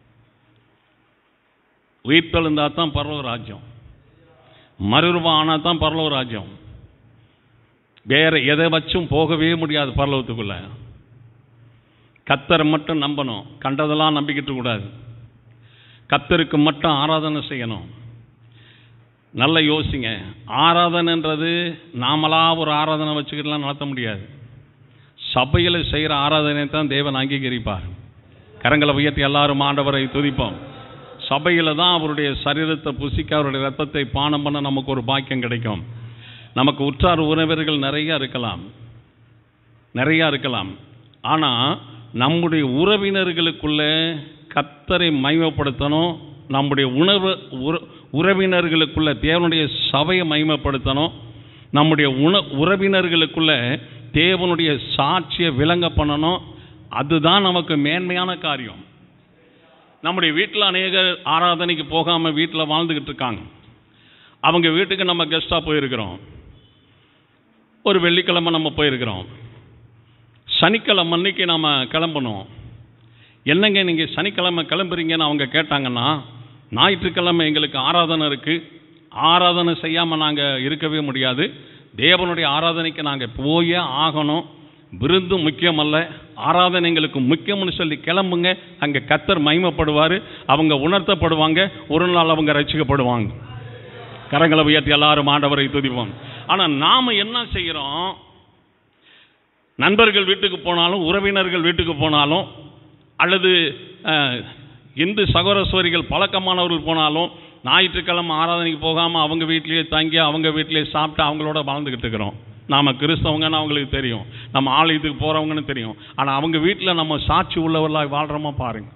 உயிர்த்தெழுந்தா தான் பரலோக ராஜ்யம் மறுரூபம் ஆனா தான் பரலோக ராஜ்யம் வேற எதை வச்சும் போகவே முடியாது பரலோகத்துக்குள்ள கத்தரை மட்டும் நம்பணும் கண்டதெல்லாம் நம்பிக்கிட்டு கூடாது கத்தருக்கு மட்டும் ஆராதனை செய்யணும் நல்ல யோசிங்க ஆராதனைன்றது நாமளா ஒரு ஆராதனை வச்சுக்கிட்டுலாம் நடத்த முடியாது சபையில் செய்கிற ஆராதனை தான் தேவன் அங்கீகரிப்பார் கரங்களை உயர்த்தி எல்லாரும் ஆண்டவரை துதிப்போம் சபையில் தான் அவருடைய சரீரத்தை புசிக்க அவருடைய ரத்தத்தை பானம் பண்ண நமக்கு ஒரு பாக்கியம் கிடைக்கும் நமக்கு உற்றார் உறவினர்கள் நிறைய இருக்கலாம் நிறையா இருக்கலாம் ஆனால் நம்முடைய உறவினர்களுக்குள்ள கத்தரை மைமைப்படுத்தணும் நம்முடைய உணவு உற- உறவினர்களுக்குள்ள தேவனுடைய சபையை மைமைப்படுத்தணும் நம்முடைய உண உறவினர்களுக்குள்ள தேவனுடைய சாட்சியை விளங்க பண்ணணும் அதுதான் நமக்கு மேன்மையான காரியம் நம்முடைய வீட்டில் அநேகர் ஆராதனைக்கு போகாமல் வீட்டில் வாழ்ந்துக்கிட்டு இருக்காங்க அவங்க வீட்டுக்கு நம்ம கெஸ்ட்டாக போயிருக்கிறோம் ஒரு வெள்ளிக்கிழமை நம்ம போயிருக்கிறோம் சனிக்கிழமை அன்னைக்கு நாம் கிளம்பணும் என்னங்க நீங்கள் சனிக்கிழமை கிளம்புறீங்கன்னு அவங்க கேட்டாங்கன்னா ஞாயிற்றுக்கிழமை எங்களுக்கு ஆராதனை இருக்குது ஆராதனை செய்யாமல் நாங்கள் இருக்கவே முடியாது தேவனுடைய ஆராதனைக்கு நாங்கள் போயே ஆகணும் விருந்து முக்கியமல்ல ஆராதனை எங்களுக்கு முக்கியம்னு சொல்லி கிளம்புங்க அங்கே கத்தர் மகிமைப்படுவார் அவங்க உணர்த்தப்படுவாங்க ஒரு நாள் அவங்க ரசிக்கப்படுவாங்க கரங்களை உயர்த்தி எல்லாரும் ஆண்டவரை துதிப்போம் ஆனால் நாம் என்ன செய்கிறோம் நண்பர்கள் வீட்டுக்கு போனாலும் உறவினர்கள் வீட்டுக்கு போனாலும் அல்லது அஹ், இந்து சகோதரஸ்வரிகள் பழக்கமானவர்கள் போனாலும் ஞாயிற்றுக்கிழமை ஆராதனைக்கு போகாமல் அவங்க வீட்டிலேயே தங்கி அவங்க வீட்டிலேயே சாப்பிட்டு அவங்களோட வாழ்ந்துக்கிட்டு இருக்கிறோம் நாம் கிறிஸ்தவங்கன்னு அவங்களுக்கு தெரியும் நம்ம ஆலயத்துக்கு போகிறவங்கன்னு தெரியும் ஆனால் அவங்க வீட்டில் நம்ம சாட்சி உள்ளவர்களாக வாழ்கிறோமா பாருங்க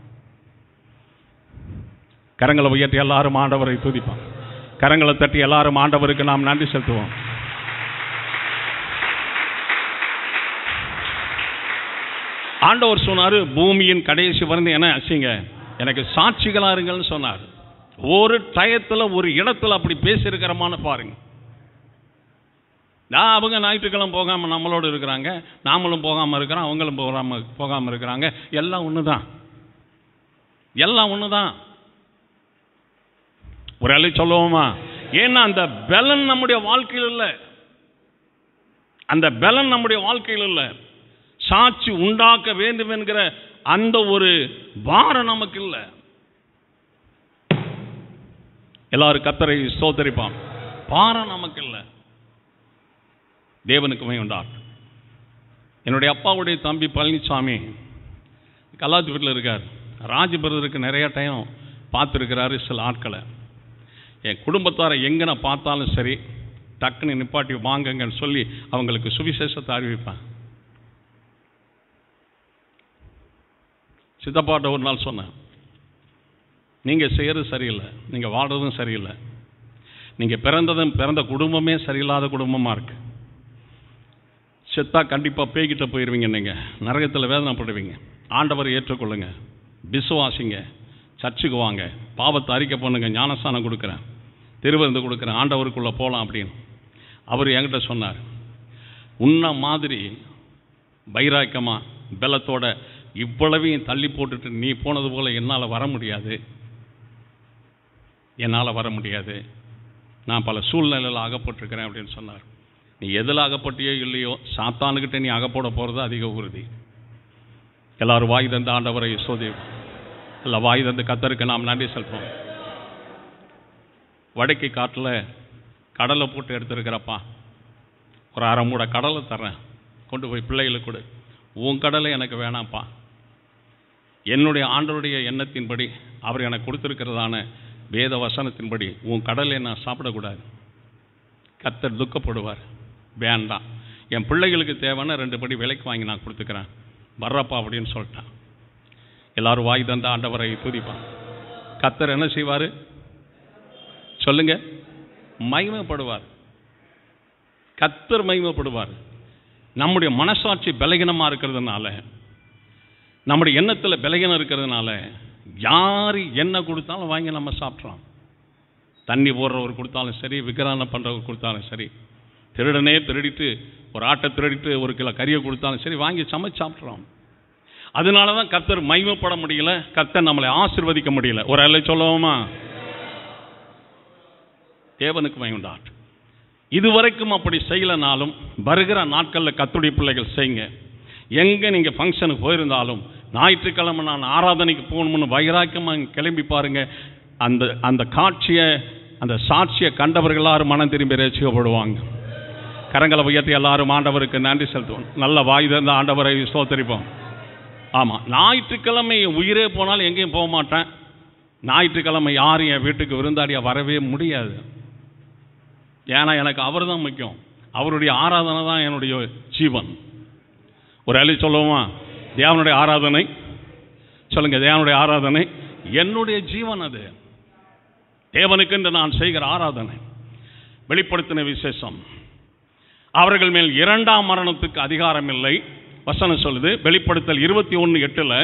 கரங்களை உயர்த்தி எல்லாரும் ஆண்டவரை துதிப்பான் கரங்களை தட்டி எல்லாரும் ஆண்டவருக்கு நாம் நன்றி செலுத்துவோம் ஆண்டவர் சொன்னார் பூமியின் கடைசி வந்து என்ன செய்யுங்க எனக்கு சாட்சிகளா இருங்கள்னு சொன்னார் ஒரு டயத்தில் ஒரு இடத்துல அப்படி பேசியிருக்கிறமான பாருங்க நான் அவங்க ஞாயிற்றுக்கிழமை போகாமல் நம்மளோடு இருக்கிறாங்க நாமளும் போகாமல் இருக்கிறோம் அவங்களும் போகாமல் போகாமல் இருக்கிறாங்க எல்லாம் ஒன்று தான் எல்லாம் ஒன்று தான் ஒரு அலை சொல்லுவோமா ஏன்னா அந்த பலன் நம்முடைய வாழ்க்கையில் இல்லை அந்த பலன் நம்முடைய வாழ்க்கையில் இல்லை சாட்சி உண்டாக்க வேண்டும் என்கிற அந்த ஒரு பாரம் நமக்கு இல்லை எல்லாரும் கத்தரை சோதரிப்பான் பாரம் நமக்கு இல்லை தேவனுக்கு உண்டார் என்னுடைய அப்பாவுடைய தம்பி பழனிசாமி கல்லாத்து வீட்டில் இருக்கார் ராஜ் பிரதருக்கு நிறைய டைம் பார்த்துருக்கிறாரு சில ஆட்களை என் குடும்பத்தாரை எங்கே நான் பார்த்தாலும் சரி டக்குன்னு நிப்பாட்டி வாங்கங்கன்னு சொல்லி அவங்களுக்கு சுவிசேஷத்தை அறிவிப்பேன் சித்தப்பாட்ட ஒரு நாள் சொன்னேன் நீங்கள் செய்கிறது சரியில்லை நீங்கள் வாழ்றதும் சரியில்லை நீங்கள் பிறந்ததும் பிறந்த குடும்பமே சரியில்லாத குடும்பமாக இருக்கு செத்தா கண்டிப்பாக பேய்கிட்ட போயிடுவீங்க நீங்கள் நரகத்தில் வேதனைப்படுவீங்க ஆண்டவரை ஏற்றுக்கொள்ளுங்க விசுவாசிங்க சர்ச்சுக்கு வாங்க பாவத்தை அறிக்கை பண்ணுங்க ஞானஸ்தானம் கொடுக்குறேன் திருவிருந்து கொடுக்குறேன் ஆண்டவருக்குள்ளே போகலாம் அப்படின்னு அவர் என்கிட்ட சொன்னார் உன்ன மாதிரி வைராக்கியமா பலத்தோட இவ்வளவையும் தள்ளி போட்டுட்டு நீ போனது போல என்னால் வர முடியாது என்னால் வர முடியாது நான் பல சூழ்நிலையில் அகப்பட்டிருக்கிறேன் அப்படின்னு சொன்னார் நீ எதில் அகப்பட்டியோ இல்லையோ சாத்தானுக்கிட்ட நீ அகப்பட போகிறது அதிக உறுதி எல்லாரும் வாய் தந்த ஆண்டவரை சோதி இல்லை வாய் தந்து கத்தருக்கு நாம் நன்றி செலுத்துவோம் வடக்கை காட்டில் கடலை போட்டு எடுத்துருக்கிறப்பா ஒரு அரை மூடை கடலை தர்றேன் கொண்டு போய் பிள்ளைகளுக்கு கொடு உன் கடலை எனக்கு வேணாம்ப்பா என்னுடைய ஆண்டவருடைய எண்ணத்தின்படி அவர் எனக்கு கொடுத்திருக்கிறதான வேத வசனத்தின்படி உன் கடலை நான் சாப்பிடக்கூடாது கத்தர் துக்கப்படுவார் வேண்டாம் என் பிள்ளைகளுக்கு தேவைன்னா ரெண்டு படி விலைக்கு வாங்கி நான் கொடுத்துக்கிறேன் வர்றப்பா அப்படின்னு சொல்லிட்டான் எல்லாரும் வாய் தந்த ஆண்டவரை துதிப்பான் கத்தர் என்ன செய்வார் சொல்லுங்க மகிமைப்படுவார் கத்தர் மகிமைப்படுவார் நம்முடைய மனசாட்சி பலகீனமாக இருக்கிறதுனால நம்முடைய எண்ணத்தில் பலகீனம் இருக்கிறதுனால யார் என்ன கொடுத்தாலும் வாங்கி நம்ம சாப்பிட்றோம் தண்ணி போடுறவர் கொடுத்தாலும் சரி விக்கிரானம் பண்ணுறவர் கொடுத்தாலும் சரி திருடனே திருடிட்டு ஒரு ஆட்டை திருடிட்டு ஒரு கிலோ கறியை கொடுத்தாலும் சரி வாங்கி சமைச்சு சாப்பிட்றோம் அதனால தான் கர்த்தர் மகிமைப்பட முடியல கர்த்தர் நம்மளை ஆசிர்வதிக்க முடியல ஒரு அல்ல சொல்லுவோமா தேவனுக்கு மகிமுண்டாட்டு இதுவரைக்கும் அப்படி செய்யலைனாலும் வருகிற நாட்களில் கத்துடைய பிள்ளைகள் செய்யுங்க எங்கே நீங்கள் ஃபங்க்ஷனுக்கு போயிருந்தாலும் ஞாயிற்றுக்கிழமை நான் ஆராதனைக்கு போகணும்னு வைராக்கியமாக கிளம்பி பாருங்க அந்த அந்த காட்சியை அந்த சாட்சியை கண்டவர்கள் எல்லாரும் மனம் திரும்பி ரசிக்கப்படுவாங்க கரங்களை உயர்த்தி எல்லாரும் ஆண்டவருக்கு நன்றி செலுத்துவோம் நல்ல வாய் தந்த ஆண்டவரை ஸ்தோத்தரிப்போம் ஆமாம் ஞாயிற்றுக்கிழமை உயிரே போனாலும் எங்கேயும் போக மாட்டேன் ஞாயிற்றுக்கிழமை யாரும் என் வீட்டுக்கு விருந்தாடியாக வரவே முடியாது ஏன்னா எனக்கு அவர் தான் முக்கியம் அவருடைய ஆராதனை தான் என்னுடைய ஜீவன் ஒரு அழி சொல்லுவோமா தேவனுடைய ஆராதனை சொல்லுங்க தேவனுடைய ஆராதனை என்னுடைய ஜீவன் அது தேவனுக்கென்று நான் செய்கிற ஆராதனை வெளிப்படுத்தின விசேஷம் அவர்கள் மேல் இரண்டாம் மரணத்துக்கு அதிகாரம் இல்லை வசனம் சொல்லுது வெளிப்படுத்தல் இருபத்தி ஒன்று எட்டில்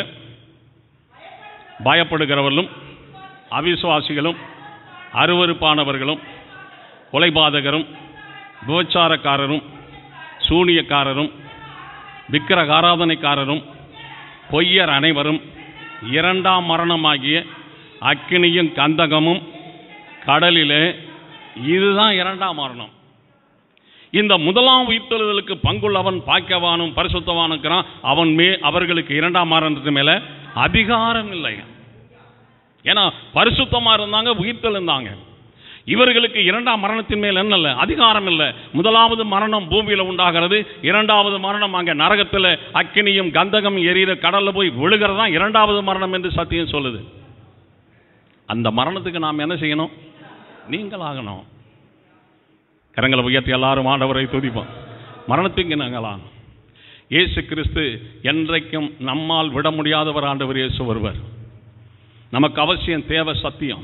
பயப்படுகிறவர்களும் அவிசுவாசிகளும் அருவருப்பானவர்களும் கொலைபாதகரும் விபச்சாரக்காரரும் சூனியக்காரரும் விக்கிரகாராதனைக்காரரும் பொய்யர் அனைவரும் இரண்டாம் மரணமாகிய அக்கினியும் கந்தகமும் கடலிலே இதுதான் இரண்டாம் மரணம் இந்த முதலாம் உயிர்த்தெழுதலுக்கு பங்குள்ளவன் பாக்கியவானும் பரிசுத்தவானுக்கிறான் அவன் மே அவர்களுக்கு இரண்டாம் மரணத்து மேல அதிகாரம் இல்லை ஏன்னா பரிசுத்தமா இருந்தாங்க உயிர்த்தெழுந்தாங்க இவர்களுக்கு இரண்டாம் மரணத்தின் மேல் என்ன இல்லை அதிகாரம் இல்லை முதலாவது மரணம் பூமியில் உண்டாகிறது இரண்டாவது மரணம் அங்கே நரகத்தில் அக்கினியும் கந்தகம் எரியிற கடல்ல போய் விழுகிறது தான் இரண்டாவது மரணம் என்று சத்தியம் சொல்லுது அந்த மரணத்துக்கு நாம் என்ன செய்யணும் நீங்களாகணும் கரங்களை உயர்த்தி எல்லாரும் ஆண்டவரை துதிப்போம் மரணத்துக்கு நாங்களாம் இயேசு கிறிஸ்து என்றைக்கும் நம்மால் விட முடியாதவர் ஆண்டவர் இயேசு ஒருவர் நமக்கு அவசியம் தேவை சத்தியம்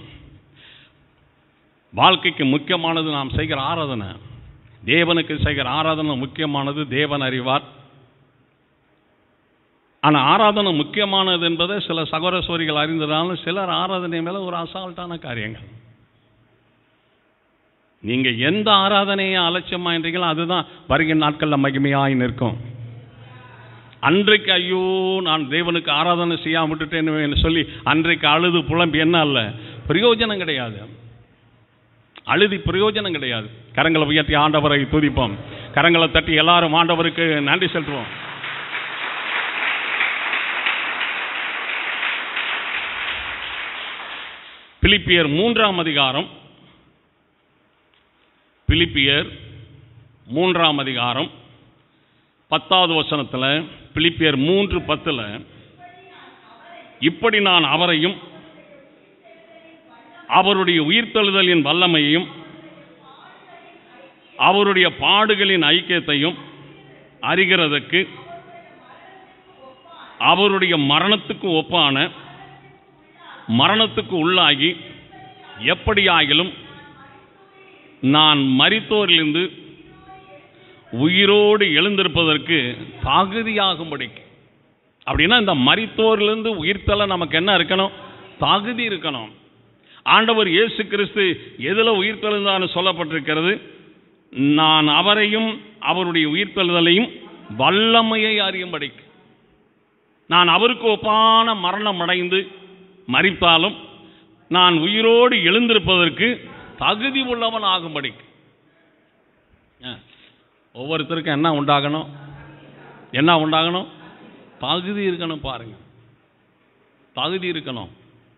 வாழ்க்கைக்கு முக்கியமானது நாம் செய்கிற ஆராதனை தேவனுக்கு செய்கிற ஆராதனை முக்கியமானது தேவன் அறிவார் ஆனால் ஆராதனை முக்கியமானது என்பதை சில சகோதர சோரிகள் அறிந்ததாலும் சிலர் ஆராதனை மேலே ஒரு அசால்ட்டான காரியங்கள் நீங்க எந்த ஆராதனையை அலட்சியமாயின்றீங்களோ அதுதான் வருகிற நாட்களில் மகிமையாய் நிற்கும் அன்றைக்கு ஐயோ நான் தேவனுக்கு ஆராதனை செய்யாம விட்டுட்டேன்னு சொல்லி அன்றைக்கு அழுது புலம்பி என்ன அல்ல பிரயோஜனம் கிடையாது அழுதி பிரயோஜனம் கிடையாது கரங்களை உயர்த்தி ஆண்டவரை துதிப்போம் கரங்களை தட்டி எல்லாரும் ஆண்டவருக்கு நன்றி செலுத்துவோம் பிலிப்பியர் மூன்றாம் அதிகாரம் பிலிப்பியர் மூன்றாம் அதிகாரம் பத்தாவது வசனத்தில் பிலிப்பியர் மூன்று பத்தில் இப்படி நான் அவரையும் அவருடைய உயிர்த்தெழுதலின் வல்லமையையும் அவருடைய பாடுகளின் ஐக்கியத்தையும் அறிகிறதற்கு அவருடைய மரணத்துக்கு ஒப்பான மரணத்துக்கு உள்ளாகி எப்படியாகிலும் நான் மரித்தோரிலிருந்து உயிரோடு எழுந்திருப்பதற்கு தகுதியாகும்படிக்கு அப்படின்னா இந்த மரித்தோரிலிருந்து உயிர்த்தல நமக்கு என்ன இருக்கணும் தகுதி இருக்கணும் ஆண்டவர் இயேசு கிறிஸ்து எதில் உயிர்த்தெழுந்தான்னு சொல்லப்பட்டிருக்கிறது நான் அவரையும் அவருடைய உயிர்த்தெழுதலையும் வல்லமையை அறியும்படிக்கு நான் அவருக்கு ஒப்பான மரணம் அடைந்து மறித்தாலும் நான் உயிரோடு எழுந்திருப்பதற்கு தகுதி உள்ளவன் ஆகும்படிக்கு ஆ. ஒவ்வொருத்தருக்கும் என்ன உண்டாகணும் என்ன உண்டாகணும் தகுதி இருக்கணும் பாருங்க தகுதி இருக்கணும்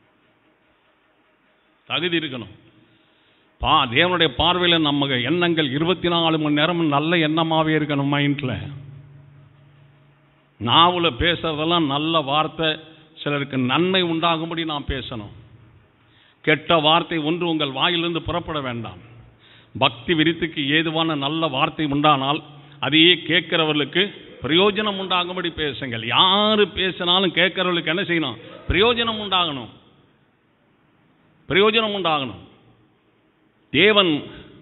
தகுதி இருக்கணும் பா தேவனுடைய பார்வையில் நம்ம எண்ணங்கள் இருபத்தி நாலு மணி நேரமும் நல்ல எண்ணமாகவே இருக்கணும் மைண்டில் நாவில் பேசுறதெல்லாம் நல்ல வார்த்தை சிலருக்கு நன்மை உண்டாகும்படி நாம் பேசணும் கெட்ட வார்த்தை ஒன்று உங்கள் வாயிலிருந்து புறப்பட வேண்டாம் பக்தி விருத்திக்கு ஏதுவான நல்ல வார்த்தை உண்டானால் அதையே கேட்கிறவர்களுக்கு பிரயோஜனம் உண்டாகும்படி பேசுங்கள் யாரு பேசினாலும் கேட்கிறவர்களுக்கு என்ன செய்யணும் பிரயோஜனம் உண்டாகணும் பிரயோஜனம் உண்டாகணும் தேவன்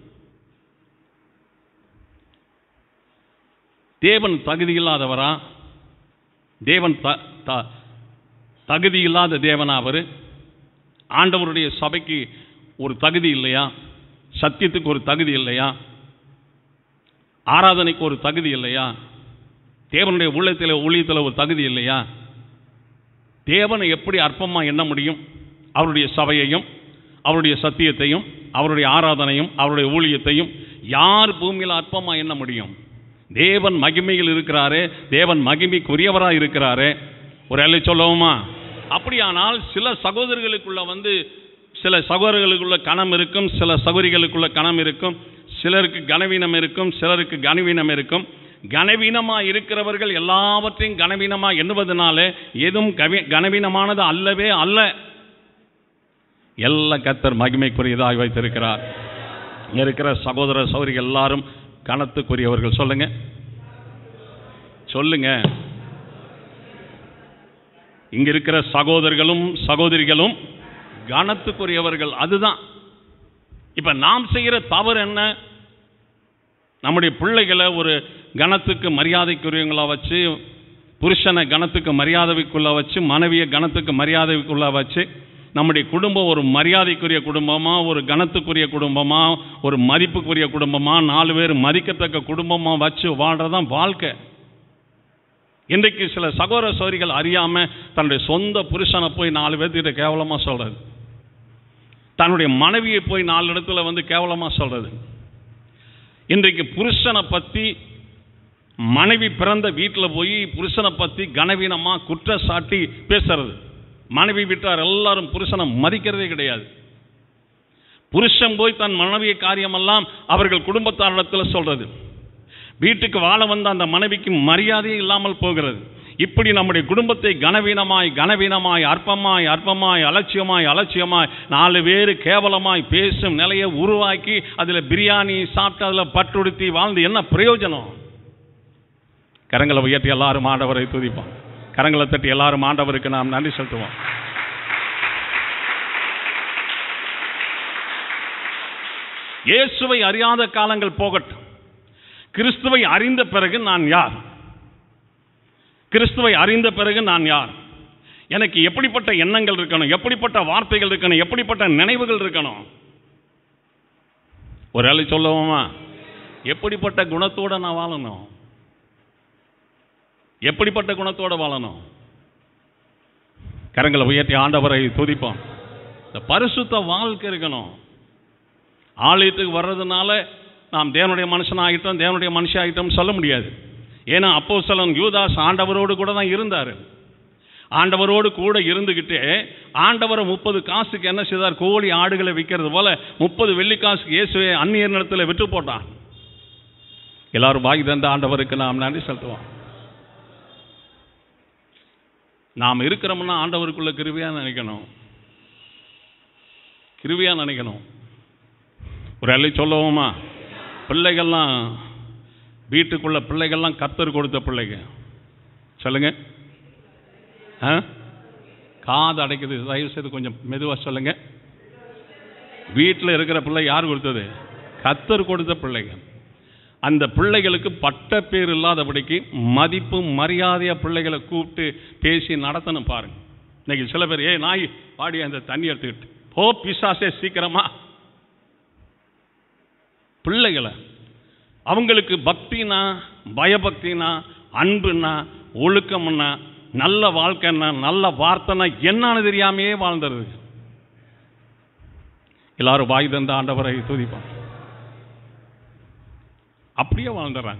தேவன் தகுதி இல்லாதவரா தேவன் த த- தகுதி இல்லாத தேவனா அவர் ஆண்டவருடைய சபைக்கு ஒரு தகுதி இல்லையா சத்தியத்துக்கு ஒரு தகுதி இல்லையா ஆராதனைக்கு ஒரு தகுதி இல்லையா தேவனுடைய உள்ளத்தில் ஊழியத்தில் ஒரு தகுதி இல்லையா தேவனை எப்படி அற்பமா எண்ண முடியும் அவருடைய சபையையும் அவருடைய சத்தியத்தையும் அவருடைய ஆராதனையும் அவருடைய ஊழியத்தையும் யார் பூமியில் அற்பமா எண்ண முடியும் தேவன் மகிமையில் இருக்கிறாரே தேவன் மகிமைக்குரியவராக இருக்கிறாரே ஒரு எல்லை சொல்லவுமா அப்படியானால் சில சகோதரர்களுக்குள்ள வந்து சில சகோதரர்களுக்குள்ள கணம் இருக்கும் சில சகோதரிகளுக்குள்ள கணம் இருக்கும் சிலருக்கு கனவீனம் இருக்கும் சிலருக்கு கனவீனம் இருக்கும் கனவீனமா இருக்கிறவர்கள் எல்லாவற்றையும் கனவீனமா எண்ணுவதனால எதுவும் கவி கனவீனமானது அல்லவே அல்ல எல்லா கத்தர் மகிமைக்குரியதாக வைத்திருக்கிறார் இங்க இருக்கிற சகோதர சகோதரிகள் எல்லாரும் கணத்துக்குரியவர்கள் சொல்லுங்க சொல்லுங்க இங்க இருக்கிற சகோதரர்களும் சகோதரிகளும் கணத்துக்குரியவர்கள் அதுதான் இப்ப நாம் செய்கிற தவறு என்ன நம்முடைய பிள்ளைகளை ஒரு கணத்துக்கு மரியாதைக்குரியவங்களா வச்சு புருஷனை கணத்துக்கு மரியாதைக்குள்ள வச்சு மனைவியை கணத்துக்கு மரியாதைக்குள்ள வச்சு நம்முடைய குடும்பம் ஒரு மரியாதைக்குரிய குடும்பமா ஒரு கணத்துக்குரிய குடும்பமா ஒரு மதிப்புக்குரிய குடும்பமா நாலு பேர் மதிக்கத்தக்க குடும்பமா வச்சு வாழ்றதுதான் வாழ்க்கை இன்றைக்கு சில சகோதர சோரிகள் அறியாம தன்னுடைய சொந்த புருஷனை போய் நாலு பேர்த்திட்ட கேவலமா சொல்றது தன்னுடைய மனைவியை போய் நாலு இடத்துல வந்து கேவலமா சொல்றது இன்றைக்கு புருஷனை பத்தி மனைவி பிறந்த வீட்டில் போய் புருஷனை பத்தி கனவீனமா குற்றச்சாட்டி பேசுறது மனைவி வீட்டார் எல்லாரும் புருஷனை மதிக்கிறதே கிடையாது புருஷன் போய் தன் மனைவிய காரியமெல்லாம் அவர்கள் குடும்பத்தாரிடத்தில் சொல்றது வீட்டுக்கு வாழ வந்த அந்த மனைவிக்கு மரியாதையே இல்லாமல் போகிறது இப்படி நம்முடைய குடும்பத்தை கனவீனமாய் கனவீனமாய் அற்பமாய் அற்பமாய் அலட்சியமாய் அலட்சியமாய் நாலு பேர் கேவலமாய் பேசும் நிலையை உருவாக்கி அதில் பிரியாணி சாப்பிட்டு அதில் பட்டுடுத்தி வாழ்ந்து என்ன பிரயோஜனம் கரங்களை உயர்த்தி எல்லாரும் ஆண்டவரை துதிப்போம் கரங்களை தட்டி எல்லாரும் ஆண்டவருக்கு நாம் நன்றி செலுத்துவோம் இயேசுவை அறியாத காலங்கள் போகட்டும் கிறிஸ்துவை அறிந்த பிறகு நான் யார் கிறிஸ்துவை அறிந்த பிறகு நான் யார் எனக்கு எப்படிப்பட்ட எண்ணங்கள் இருக்கணும் எப்படிப்பட்ட வார்த்தைகள் இருக்கணும் எப்படிப்பட்ட நினைவுகள் இருக்கணும் ஒரு ஆளு சொல்லுவோமா எப்படிப்பட்ட குணத்தோட நான் வாழணும் எப்படிப்பட்ட குணத்தோட வாழணும் கரங்களை உயர்த்தி ஆண்டவரை துதிப்போம் இந்த பரிசுத்த வாழ்க்கை இருக்கணும் ஆலயத்துக்கு வர்றதுனால நாம் தேவனுடைய மனுஷன் ஆகிட்டோம் தேவனுடைய மனுஷன் ஆகிட்டோம் சொல்ல முடியாது ஏன்னா அப்போ யூதாஸ் ஆண்டவரோடு கூட தான் இருந்தார் ஆண்டவரோடு கூட இருந்துக்கிட்டு ஆண்டவரை முப்பது காசுக்கு என்ன செய்தார் கோழி ஆடுகளை விற்கிறது போல முப்பது வெள்ளி காசுக்கு இயேசுவை அந்நியர் நிலத்தில் விற்று போட்டான் எல்லாரும் பாக்கி தந்த ஆண்டவருக்கு நாம் நன்றி செலுத்துவோம் நாம் இருக்கிறோம்னா ஆண்டவருக்குள்ள கிருவியா நினைக்கணும் கிருவியா நினைக்கணும் ஒரு அள்ளி சொல்லுவோமா பிள்ளைகள்லாம் வீட்டுக்குள்ள பிள்ளைகள்லாம் கத்தர் கொடுத்த பிள்ளைங்க சொல்லுங்க ஆ காது அடைக்குது தயவு செய்து கொஞ்சம் மெதுவாக சொல்லுங்க வீட்டில் இருக்கிற பிள்ளை யார் கொடுத்தது கத்தர் கொடுத்த பிள்ளைங்க அந்த பிள்ளைகளுக்கு பட்ட பேர் இல்லாதபடிக்கு மதிப்பு மரியாதையா பிள்ளைகளை கூப்பிட்டு பேசி நடத்தணும் பாருங்க இன்னைக்கு சில பேர் ஏய் நாய் பாடி அந்த தண்ணி எடுத்துக்கிட்டு போ பிசாசே சீக்கிரமா பிள்ளைகளை அவங்களுக்கு பக்தினா பயபக்தினா அன்புனா ஒழுக்கம்னா நல்ல வாழ்க்கைன்னா நல்ல வார்த்தைனா என்னன்னு தெரியாமையே வாழ்ந்துருது எல்லாரும் வாய் தந்த ஆண்டவரை துதிப்பான் அப்படியே வாழ்ந்துடுறாங்க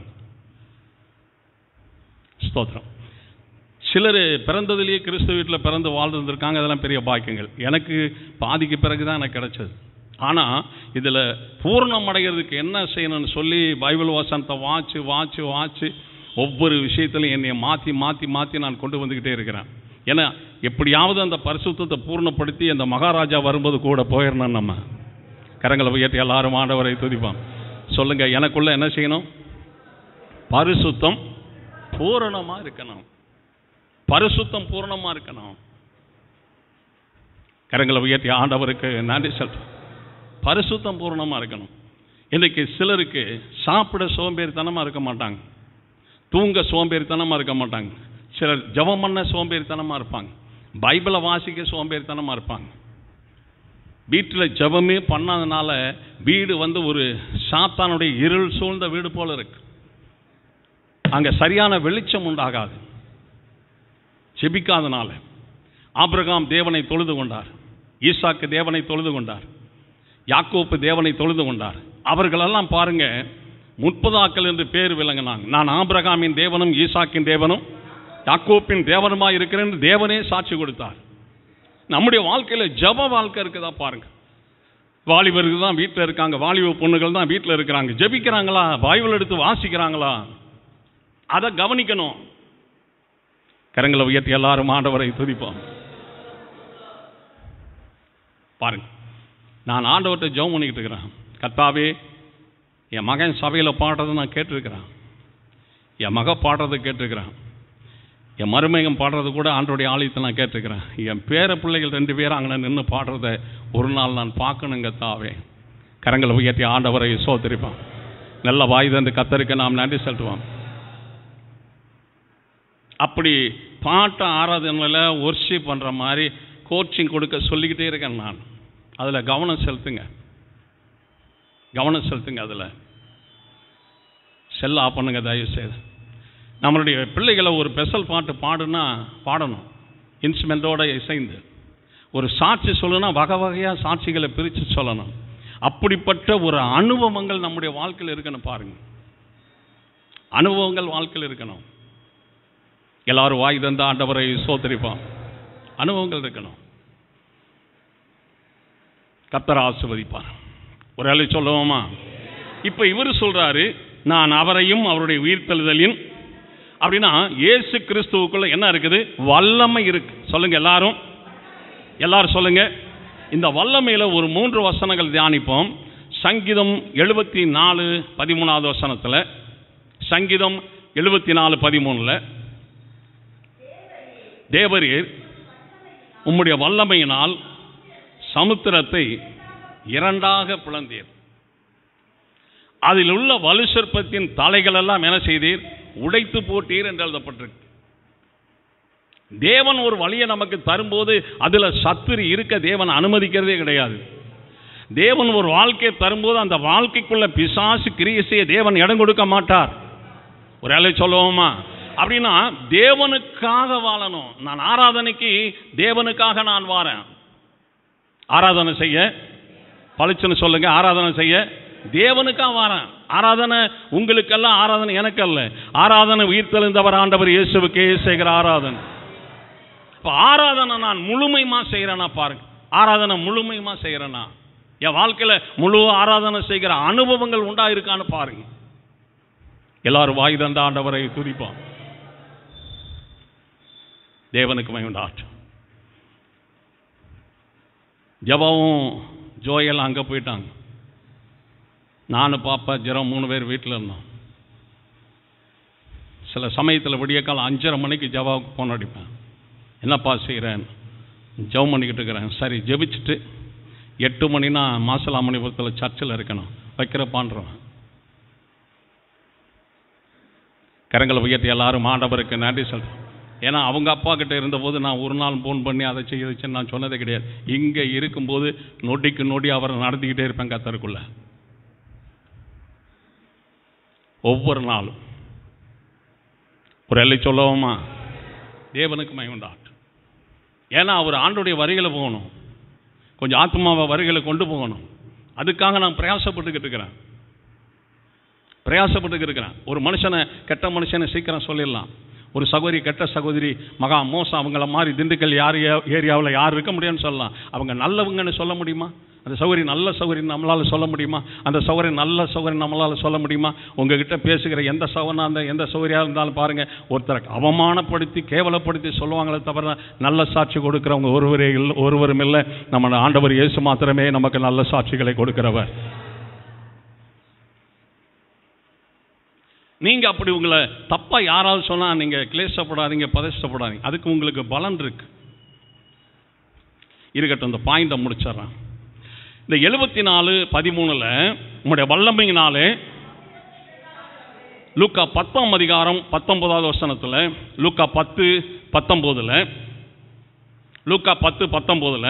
ஸ்தோத்திரம் சிலர் பிறந்ததுலேயே கிறிஸ்துவ வீட்டில் பிறந்து வாழ்ந்துருக்காங்க அதெல்லாம் பெரிய பாக்கியங்கள் எனக்கு பாதிக்கு பிறகு தான் எனக்கு கிடைச்சது ஆனால் இதில் பூர்ணம் அடைகிறதுக்கு என்ன செய்யணும்னு சொல்லி பைபிள் வசனத்தை வாச்சு வாச்சு வாச்சு ஒவ்வொரு விஷயத்திலையும் என்னை மாற்றி மாற்றி மாற்றி நான் கொண்டு வந்துக்கிட்டே இருக்கிறேன் ஏன்னா எப்படியாவது அந்த பரிசுத்தத்தை பூர்ணப்படுத்தி அந்த மகாராஜா வரும்போது கூட போயிடணும் நம்ம கரங்களை உயர்த்தி எல்லாரும் ஆண்டவரை துதிப்போம் சொல்லுங்க எனக்குள்ள என்ன செய்யணும் பரிசுத்தம் பூரணமா இருக்கணும் பரிசுத்தம் பூரணமா இருக்கணும் கரங்களை உயர்த்தி ஆண்டவருக்கு நன்றி சொல்றேன் பரிசுத்தம் பூரணமா இருக்கணும் இன்னைக்கு சிலருக்கு சாப்பிட சோம்பேறித்தனமா இருக்க மாட்டாங்க தூங்க சோம்பேறித்தனமா இருக்க மாட்டாங்க சிலர் ஜெபம் பண்ண சோம்பேறித்தனமா இருப்பாங்க பைபிளை வாசிக்க சோம்பேறித்தனமா இருப்பாங்க வீட்டில் ஜெபமே பண்ணாதனால வீடு வந்து ஒரு சாத்தானுடைய இருள் சூழ்ந்த வீடு போல இருக்கு அங்க சரியான வெளிச்சம் உண்டாகாது செபிக்காதனால ஆபிரகாம் தேவனை தொழுது கொண்டார் ஈசாக்கு தேவனை தொழுது கொண்டார் யாக்கோப்பு தேவனை தொழுது கொண்டார் அவர்களெல்லாம் பாருங்க முற்பதாக்கள் என்று பேர் விளங்கினாங்க நான் ஆபிரகாமின் தேவனும் ஈசாக்கின் தேவனும் யாக்கோப்பின் தேவனுமா இருக்கிறேன் என்று தேவனே சாட்சி கொடுத்தார் நம்முடைய வாழ்க்கையில ஜப வாழ்க்கை இருக்குதா பாருங்க வாலிபர்கள் தான் வீட்டில் இருக்காங்க வாலிப பொண்ணுகள் தான் வீட்டில் இருக்கிறாங்க ஜெபிக்கிறாங்களா பைபிள் எடுத்து வாசிக்கிறாங்களா அதை கவனிக்கணும் கரங்களை உயர்த்தி எல்லாரும் ஆண்டவரை துதிப்போம் பாருங்க நான் ஆண்டவர்கிட்ட ஜெபம் பண்ணிக்கிட்டு இருக்கிறேன் கர்த்தாவே என் மகன் சபையில் பாடுறதை நான் கேட்டிருக்கிறேன் என் மக பாடுறதை கேட்டிருக்கிறேன் என் மருமகன் பாடுறது கூட ஆண்டோடைய ஆலயத்தை நான் கேட்டிருக்கிறேன் என் பேர பிள்ளைகள் ரெண்டு பேரும் அங்கே நின்று பாடுறத ஒரு நாள் நான் பார்க்கணுங்க தாவே கரங்களை உயர்த்தி ஆண்டவரை சோதரிப்பான் நல்ல வாய் தந்து கத்தருக்கு நாம் நன்றி செலுத்துவோம் அப்படி பாட்டு ஆராதனையில் ஒர்ஷிப் பண்ணுற மாதிரி கோச்சிங் கொடுக்க சொல்லிக்கிட்டே இருக்கேன் நான் அதில் கவனம் செலுத்துங்க கவனம் செலுத்துங்க அதில் செல் ஆஃப் பண்ணுங்க தயவு செய்து நம்மளுடைய பிள்ளைகளை ஒரு ஸ்பெஷல் பாட்டு பாடுனா பாடணும் இன்ஸ்ட்ருமெண்ட்டோட இசைந்து ஒரு சாட்சி சொல்லணும்னா வகை வகையாக சாட்சிகளை பிரித்து சொல்லணும் அப்படிப்பட்ட ஒரு அனுபவங்கள் நம்முடைய வாழ்க்கையில் இருக்கணும் பாருங்க அனுபவங்கள் வாழ்க்கையில் இருக்கணும் எல்லாரும் வாய் தந்த ஆண்டவரை சோதரிப்பான் அனுபவங்கள் இருக்கணும் கத்தர் ஆசிர்வதிப்பார் ஒரு ஆளு சொல்லுவோமா இப்போ இவர் சொல்றாரு நான் அவரையும் அவருடைய உயிர்த்தெழுதலின் அப்படின்னா இயேசு கிறிஸ்துவுக்குள்ள என்ன இருக்குது வல்லமை இருக்கு சொல்லுங்க எல்லாரும் எல்லாரும் சொல்லுங்க இந்த வல்லமையில ஒரு மூன்று வசனங்கள் தியானிப்போம் சங்கீதம் எழுபத்தி நாலு பதிமூணாவது வசனத்தில் சங்கீதம் எழுபத்தி நாலு பதிமூணுல தேவரீர் உம்முடைய வல்லமையினால் சமுத்திரத்தை இரண்டாக பிளந்தீர் அதில் உள்ள வலு சர்ப்பத்தின் தலைகள் எல்லாம் என்ன செய்தீர் உடைத்து போட்டீர் என்று எழுதப்பட்டிருக்கு தேவன் ஒரு வழியை நமக்கு தரும்போது அதுல சத்துரு இருக்க தேவன் அனுமதிக்கிறதே கிடையாது தேவன் ஒரு வாழ்க்கையை தரும்போது அந்த வாழ்க்கைக்குள்ள பிசாசு கிரியை செய்ய தேவன் இடம் கொடுக்க மாட்டார் ஒரு வேலை சொல்லுவோமா அப்படின்னா தேவனுக்காக வாழணும் நான் ஆராதனைக்கு தேவனுக்காக நான் வாரேன் ஆராதனை செய்ய பளிச்சுன்னு சொல்லுங்க ஆராதனை செய்ய தேவனுக்காக வாரேன் ஆராதனை உங்களுக்கெல்லாம் ஆராதனை எனக்கு அல்ல ஆராதனை உயிர்த்தெழுந்தவர் ஆண்டவர் இயேசுவுக்கே செய்கிற ஆராதனை இப்போ ஆராதனை நான் முழுமைமா செய்கிறேனா பாருங்க ஆராதனை முழுமைமா செய்கிறேனா என் வாழ்க்கையில் முழு ஆராதனை செய்கிற அனுபவங்கள் உண்டா இருக்கான்னு பாருங்க எல்லாரும் வாய் தந்த ஆண்டவரை துதிப்போம் தேவனுக்கு மகிழ்ந்தாற்றும் ஜபாவும் ஜோயெல்லாம் அங்கே போயிட்டாங்க நானும் பாப்பா ஜெரம் மூணு பேர் வீட்டில் இருந்தோம் சில சமயத்தில் விடிய காலம் அஞ்சரை மணிக்கு ஜவாவுக்கு ஃபோன் அடிப்பேன் என்னப்பா செய்கிறேன் ஜெபம் பண்ணிக்கிட்டு இருக்கிறேன் சரி ஜெபிச்சுட்டு எட்டு மணினா மாசலாமணிபுரத்தில் சர்ச்சில் இருக்கணும் வைக்கிறப்பான்றோம் கரங்களை உயர்த்தி எல்லாரும் ஆண்டவருக்கு நன்றி சொல்கிறேன் ஏன்னா அவங்க அப்பா கிட்ட இருந்தபோது நான் ஒரு நாள் ஃபோன் பண்ணி அதை செய்ய வச்சேன்னு நான் சொன்னதே கிடையாது இங்கே இருக்கும்போது நொடிக்கு நொடி அவரை நடத்திக்கிட்டே இருப்பேன் கத்தருக்குள்ள ஒவ்வொரு நாளும் ஒரு எல்லை சொல்லவுமா தேவனுக்கு மயமுண்டாட்டு ஏன்னா அவர் ஆண்டுடைய வரிகளை போகணும் கொஞ்சம் ஆத்மாவை வரிகளை கொண்டு போகணும் அதுக்காக நான் பிரயாசப்பட்டுக்கிட்டு இருக்கிறேன் பிரயாசப்பட்டுக்கிட்டு இருக்கிறேன் ஒரு மனுஷனை கெட்ட மனுஷனை சீக்கிரம் சொல்லிடலாம் ஒரு சகோதரி கெட்ட சகோதரி மகா மோசம் அவங்கள மாதிரி திண்டுக்கல் யார் ஏரியாவில் யார் இருக்க முடியும்னு சொல்லலாம் அவங்க நல்லவங்கன்னு சொல்ல முடியுமா அந்த சௌகரியம் நல்ல சௌகரியம் நம்மளால் சொல்ல முடியுமா அந்த சௌகரியம் நல்ல சௌகரியம் நம்மளால் சொல்ல முடியுமா உங்ககிட்ட பேசுகிற எந்த சவனாக இருந்தால் எந்த சௌகரியாக இருந்தாலும் பாருங்கள் ஒருத்தரை அவமானப்படுத்தி கேவலப்படுத்தி சொல்லுவாங்களே தவிர நல்ல சாட்சி கொடுக்குறவங்க ஒருவரே இல்லை ஒருவரும் இல்லை நம்ம ஆண்டவர் இயேசு மாத்திரமே நமக்கு நல்ல சாட்சிகளை கொடுக்கிறவர் நீங்க அப்படி உங்களை தப்பா யாராவது சொன்னா நீங்க கிளேசப்படாதீங்க பதஷ்டப்படாதீங்க அதுக்கு உங்களுக்கு பலன் இருக்கு இருக்கட்டும் இந்த பாயிண்டை முடிச்சிடுறேன் இந்த எழுபத்தி நாலு பதிமூணுல உங்களுடைய வல்லமையினாலே லூக்கா பத்தாம் அதிகாரம் பத்தொன்பதாவது வசனத்தில் லூக்கா பத்து பத்தொம்போதுல லூக்கா பத்து பத்தொம்போதுல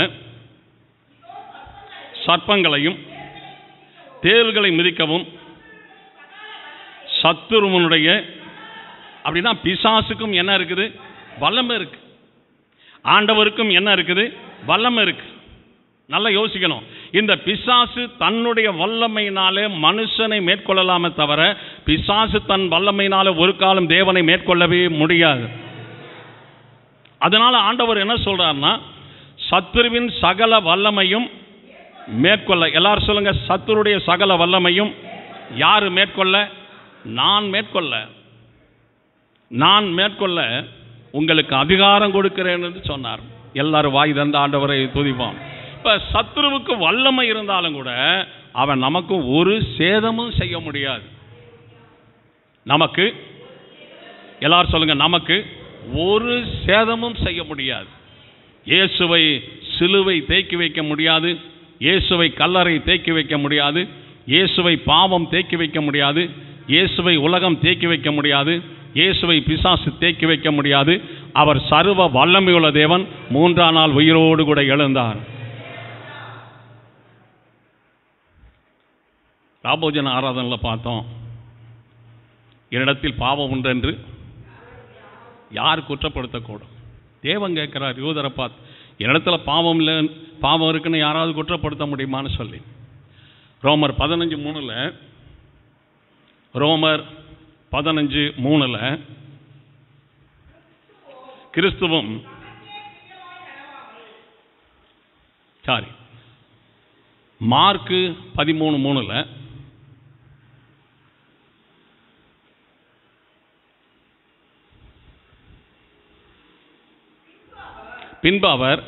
சர்ப்பங்களையும் தேள்களை மிதிக்கவும் சத்துருவனுடைய அப்படின்னா பிசாசுக்கும் என்ன இருக்குது வல்லமை இருக்கு ஆண்டவருக்கும் என்ன இருக்குது வல்லமை இருக்கு நல்லா யோசிக்கணும் இந்த பிசாசு தன்னுடைய வல்லமையினாலே மனுஷனை மேற்கொள்ளலாமே தவிர பிசாசு தன் வல்லமையினால ஒரு காலம் தேவனை மேற்கொள்ளவே முடியாது அதனால ஆண்டவர் என்ன சொல்றாருன்னா சத்துருவின் சகல வல்லமையும் மேற்கொள்ள எல்லாரும் சொல்லுங்க சத்துருடைய சகல வல்லமையும் யாரு மேற்கொள்ள நான் மேற்கொள்ள நான் மேற்கொள்ள உங்களுக்கு அதிகாரம் கொடுக்கிறேன் என்று சொன்னார் எல்லாரும் வாய் தந்த ஆண்டவரை துதிப்போம் இப்ப சத்துருவுக்கு வல்லமை இருந்தாலும் கூட அவன் நமக்கு ஒரு சேதமும் செய்ய முடியாது நமக்கு எல்லாரும் சொல்லுங்க நமக்கு ஒரு சேதமும் செய்ய முடியாது இயேசுவை சிலுவை தேக்கி வைக்க முடியாது இயேசுவை கல்லறை தேக்கி வைக்க முடியாது இயேசுவை பாவம் தேக்கி வைக்க முடியாது இயேசுவை உலகம் தேக்கி வைக்க முடியாது இயேசுவை பிசாசு தேக்கி வைக்க முடியாது அவர் சர்வ வல்லமையுள்ள தேவன் மூன்றாம் நாள் உயிரோடு கூட எழுந்தார் ராபோஜன ஆராதனையில் பார்த்தோம் என்னிடத்தில் பாவம் உண்டென்று யார் குற்றப்படுத்தக்கூடும் தேவன் கேட்கிறார் யூதரை பார்த்து என்னிடத்துல பாவம் இல்லை பாவம் இருக்குன்னு யாராவது குற்றப்படுத்த முடியுமான்னு சொல்லி ரோமர் பதினஞ்சு மூணுல ரோமர் பதினஞ்சு மூணுல கிறிஸ்துவும் சாரி மார்க்கு பதிமூணு மூணுல பின்பு அவர்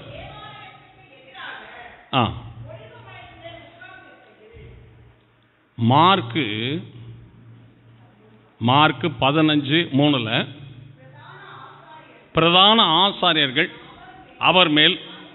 ஆ மார்க்கு மார்க்கு பதினஞ்சு மூணுல பிரதான ஆசாரியர்கள் அவர் மேல்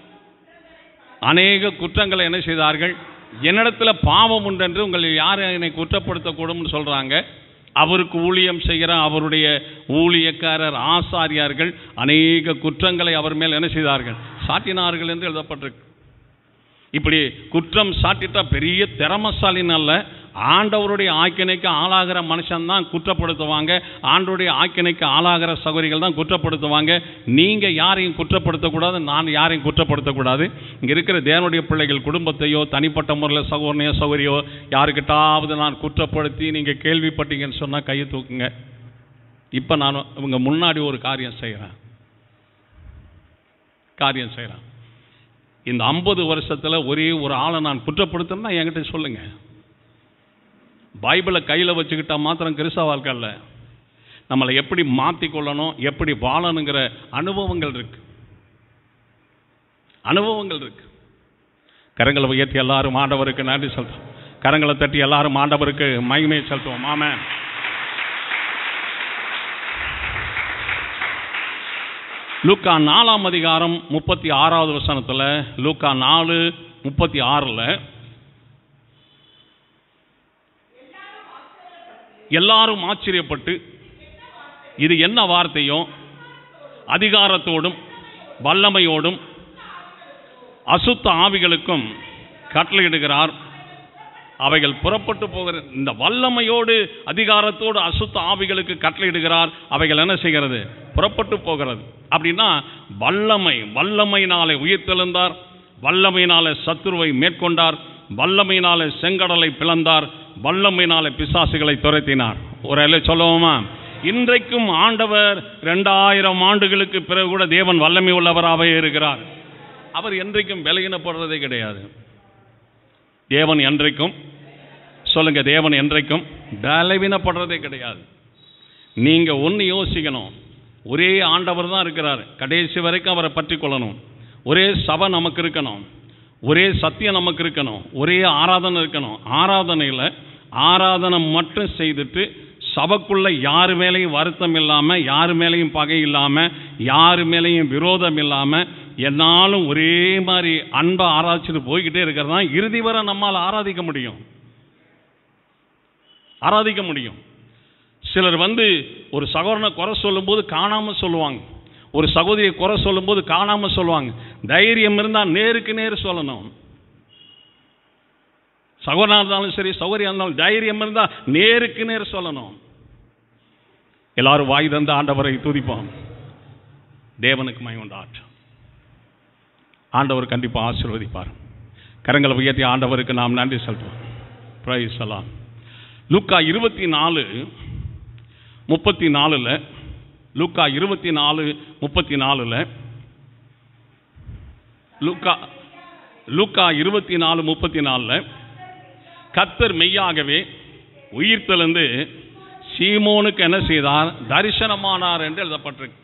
அநேக குற்றங்களை என்ன செய்தார்கள் என்னிடத்தில் பாவம் உண்டென்று உங்களை யார் என்னை குற்றப்படுத்தக்கூடும்னு சொல்றாங்க அவருக்கு ஊழியம் செய்கிற அவருடைய ஊழியக்காரர் ஆசாரியார்கள் அநேக குற்றங்களை அவர் மேல் என்ன செய்தார்கள் சாட்டினார்கள் என்று எழுதப்பட்டிருக்கு இப்படி குற்றம் சாட்டிட்டா பெரிய திறமசாலின்னு அல்ல ஆண்டவருடைய ஆக்கினைக்கு ஆளாகிற மனுஷன் தான் குற்றப்படுத்துவாங்க ஆண்டவருடைய ஆக்கினைக்கு ஆளாகிற சகோதரிகள் தான் குற்றப்படுத்துவாங்க நீங்க யாரையும் குற்றப்படுத்தக்கூடாது நான் யாரையும் குற்றப்படுத்தக்கூடாது இங்க இருக்கிற தேவனுடைய பிள்ளைகள் குடும்பத்தையோ தனிப்பட்ட முறையில் சகோதரனையோ சகோதரியோ யாருக்கிட்டாவது நான் குற்றப்படுத்தி நீங்க கேள்விப்பட்டீங்கன்னு சொன்னா கையை தூக்குங்க இப்ப நான் உங்க முன்னாடி ஒரு காரியம் செய்கிறேன் காரியம் செய்கிறேன் இந்த ஐம்பது வருஷத்துல ஒரே ஒரு ஆளை நான் குற்றப்படுத்தணும்னா என்கிட்ட சொல்லுங்க பைபிளை கையில் வச்சுக்கிட்டா மாத்திரம் கிறிஸ்தவ வாழ்க்கை இல்லை நம்மளை எப்படி மாற்றி கொள்ளணும் எப்படி வாழணுங்கிற அனுபவங்கள் இருக்கு அனுபவங்கள் இருக்கு கரங்களை உயர்த்தி எல்லாரும் ஆண்டவருக்கு நன்றி செலுத்துவோம் கரங்களை தட்டி எல்லாரும் ஆண்டவருக்கு மகிமை செலுத்துவோம் ஆமே லூக்கா நாலாம் அதிகாரம் முப்பத்தி ஆறாவது வசனத்தில் லூக்கா நாலு முப்பத்தி ஆறில் எல்லாரும் ஆச்சரியப்பட்டு இது என்ன வார்த்தையோ அதிகாரத்தோடும் வல்லமையோடும் அசுத்த ஆவிகளுக்கும் கட்டளையிடுகிறார் அவைகள் புறப்பட்டு போகிற இந்த வல்லமையோடு அதிகாரத்தோடு அசுத்த ஆவிகளுக்கு கட்டளையிடுகிறார் அவைகள் என்ன செய்கிறது புறப்பட்டு போகிறது அப்படின்னா வல்லமை வல்லமையினாலே உயிர்த்தெழுந்தார் வல்லமையினாலே சத்துருவை மேற்கொண்டார் வல்லமையினாலே செங்கடலை பிளந்தார் வல்லமையினாலே பிசாசுகளை துரத்தினார் ஒரு அல்ல சொல்லுவோமா இன்றைக்கும் ஆண்டவர் ரெண்டாயிரம் ஆண்டுகளுக்கு பிறகு கூட தேவன் வல்லமை உள்ளவராகவே இருக்கிறார் அவர் என்றைக்கும் விலகினப்படுறதே கிடையாது தேவன் என்றைக்கும் சொல்லுங்க தேவன் என்றைக்கும் பலவீனப்படுறதே கிடையாது நீங்க ஒன்று யோசிக்கணும் ஒரே ஆண்டவர் தான் இருக்கிறார் கடைசி வரைக்கும் அவரை பற்றி கொள்ளணும் ஒரே சபை நமக்கு இருக்கணும் ஒரே சத்தியம் நமக்கு இருக்கணும் ஒரே ஆராதனை இருக்கணும் ஆராதனையில் ஆராதனை மட்டும் செய்துட்டு சபைக்குள்ள யார் மேலேயும் வருத்தம் இல்லாமல் யார் மேலேயும் பகை இல்லாமல் யார் மேலேயும் விரோதம் இல்லாமல் என்னாலும் ஒரே மாதிரி அன்பை ஆராய்ச்சிட்டு போய்கிட்டே இருக்கிறது தான் இறுதி வரை நம்மால் ஆராதிக்க முடியும் ஆராதிக்க முடியும் சிலர் வந்து ஒரு சகோதரனை குறை சொல்லும்போது காணாமல் சொல்லுவாங்க ஒரு சகோதரியை குறை சொல்லும்போது காணாமல் சொல்லுவாங்க தைரியம் இருந்தால் நேருக்கு நேர் சொல்லணும் சகோதரனாக இருந்தாலும் சரி சௌகரியம் இருந்தாலும் தைரியம் இருந்தால் நேருக்கு நேர் சொல்லணும் எல்லாரும் வாய் தந்து ஆண்டவரை துதிப்போம் தேவனுக்கு மயமுண்டாற்று ஆண்டவர் கண்டிப்பாக ஆசீர்வதிப்பார் கரங்களை உயர்த்தி ஆண்டவருக்கு நாம் நன்றி செலுத்துவோம் பிரைஸ் எல்லாம் லூக்கா இருபத்தி நாலு முப்பத்தி நாலில் லூக்கா இருபத்தி நாலு முப்பத்தி நாலில் லூக்கா லூக்கா இருபத்தி நாலு முப்பத்தி நாலில் கத்தர் மெய்யாகவே உயிர்த்தெழுந்து சீமோனுக்கு என்ன செய்தார் தரிசனமானார் என்று எழுதப்பட்டிருக்கு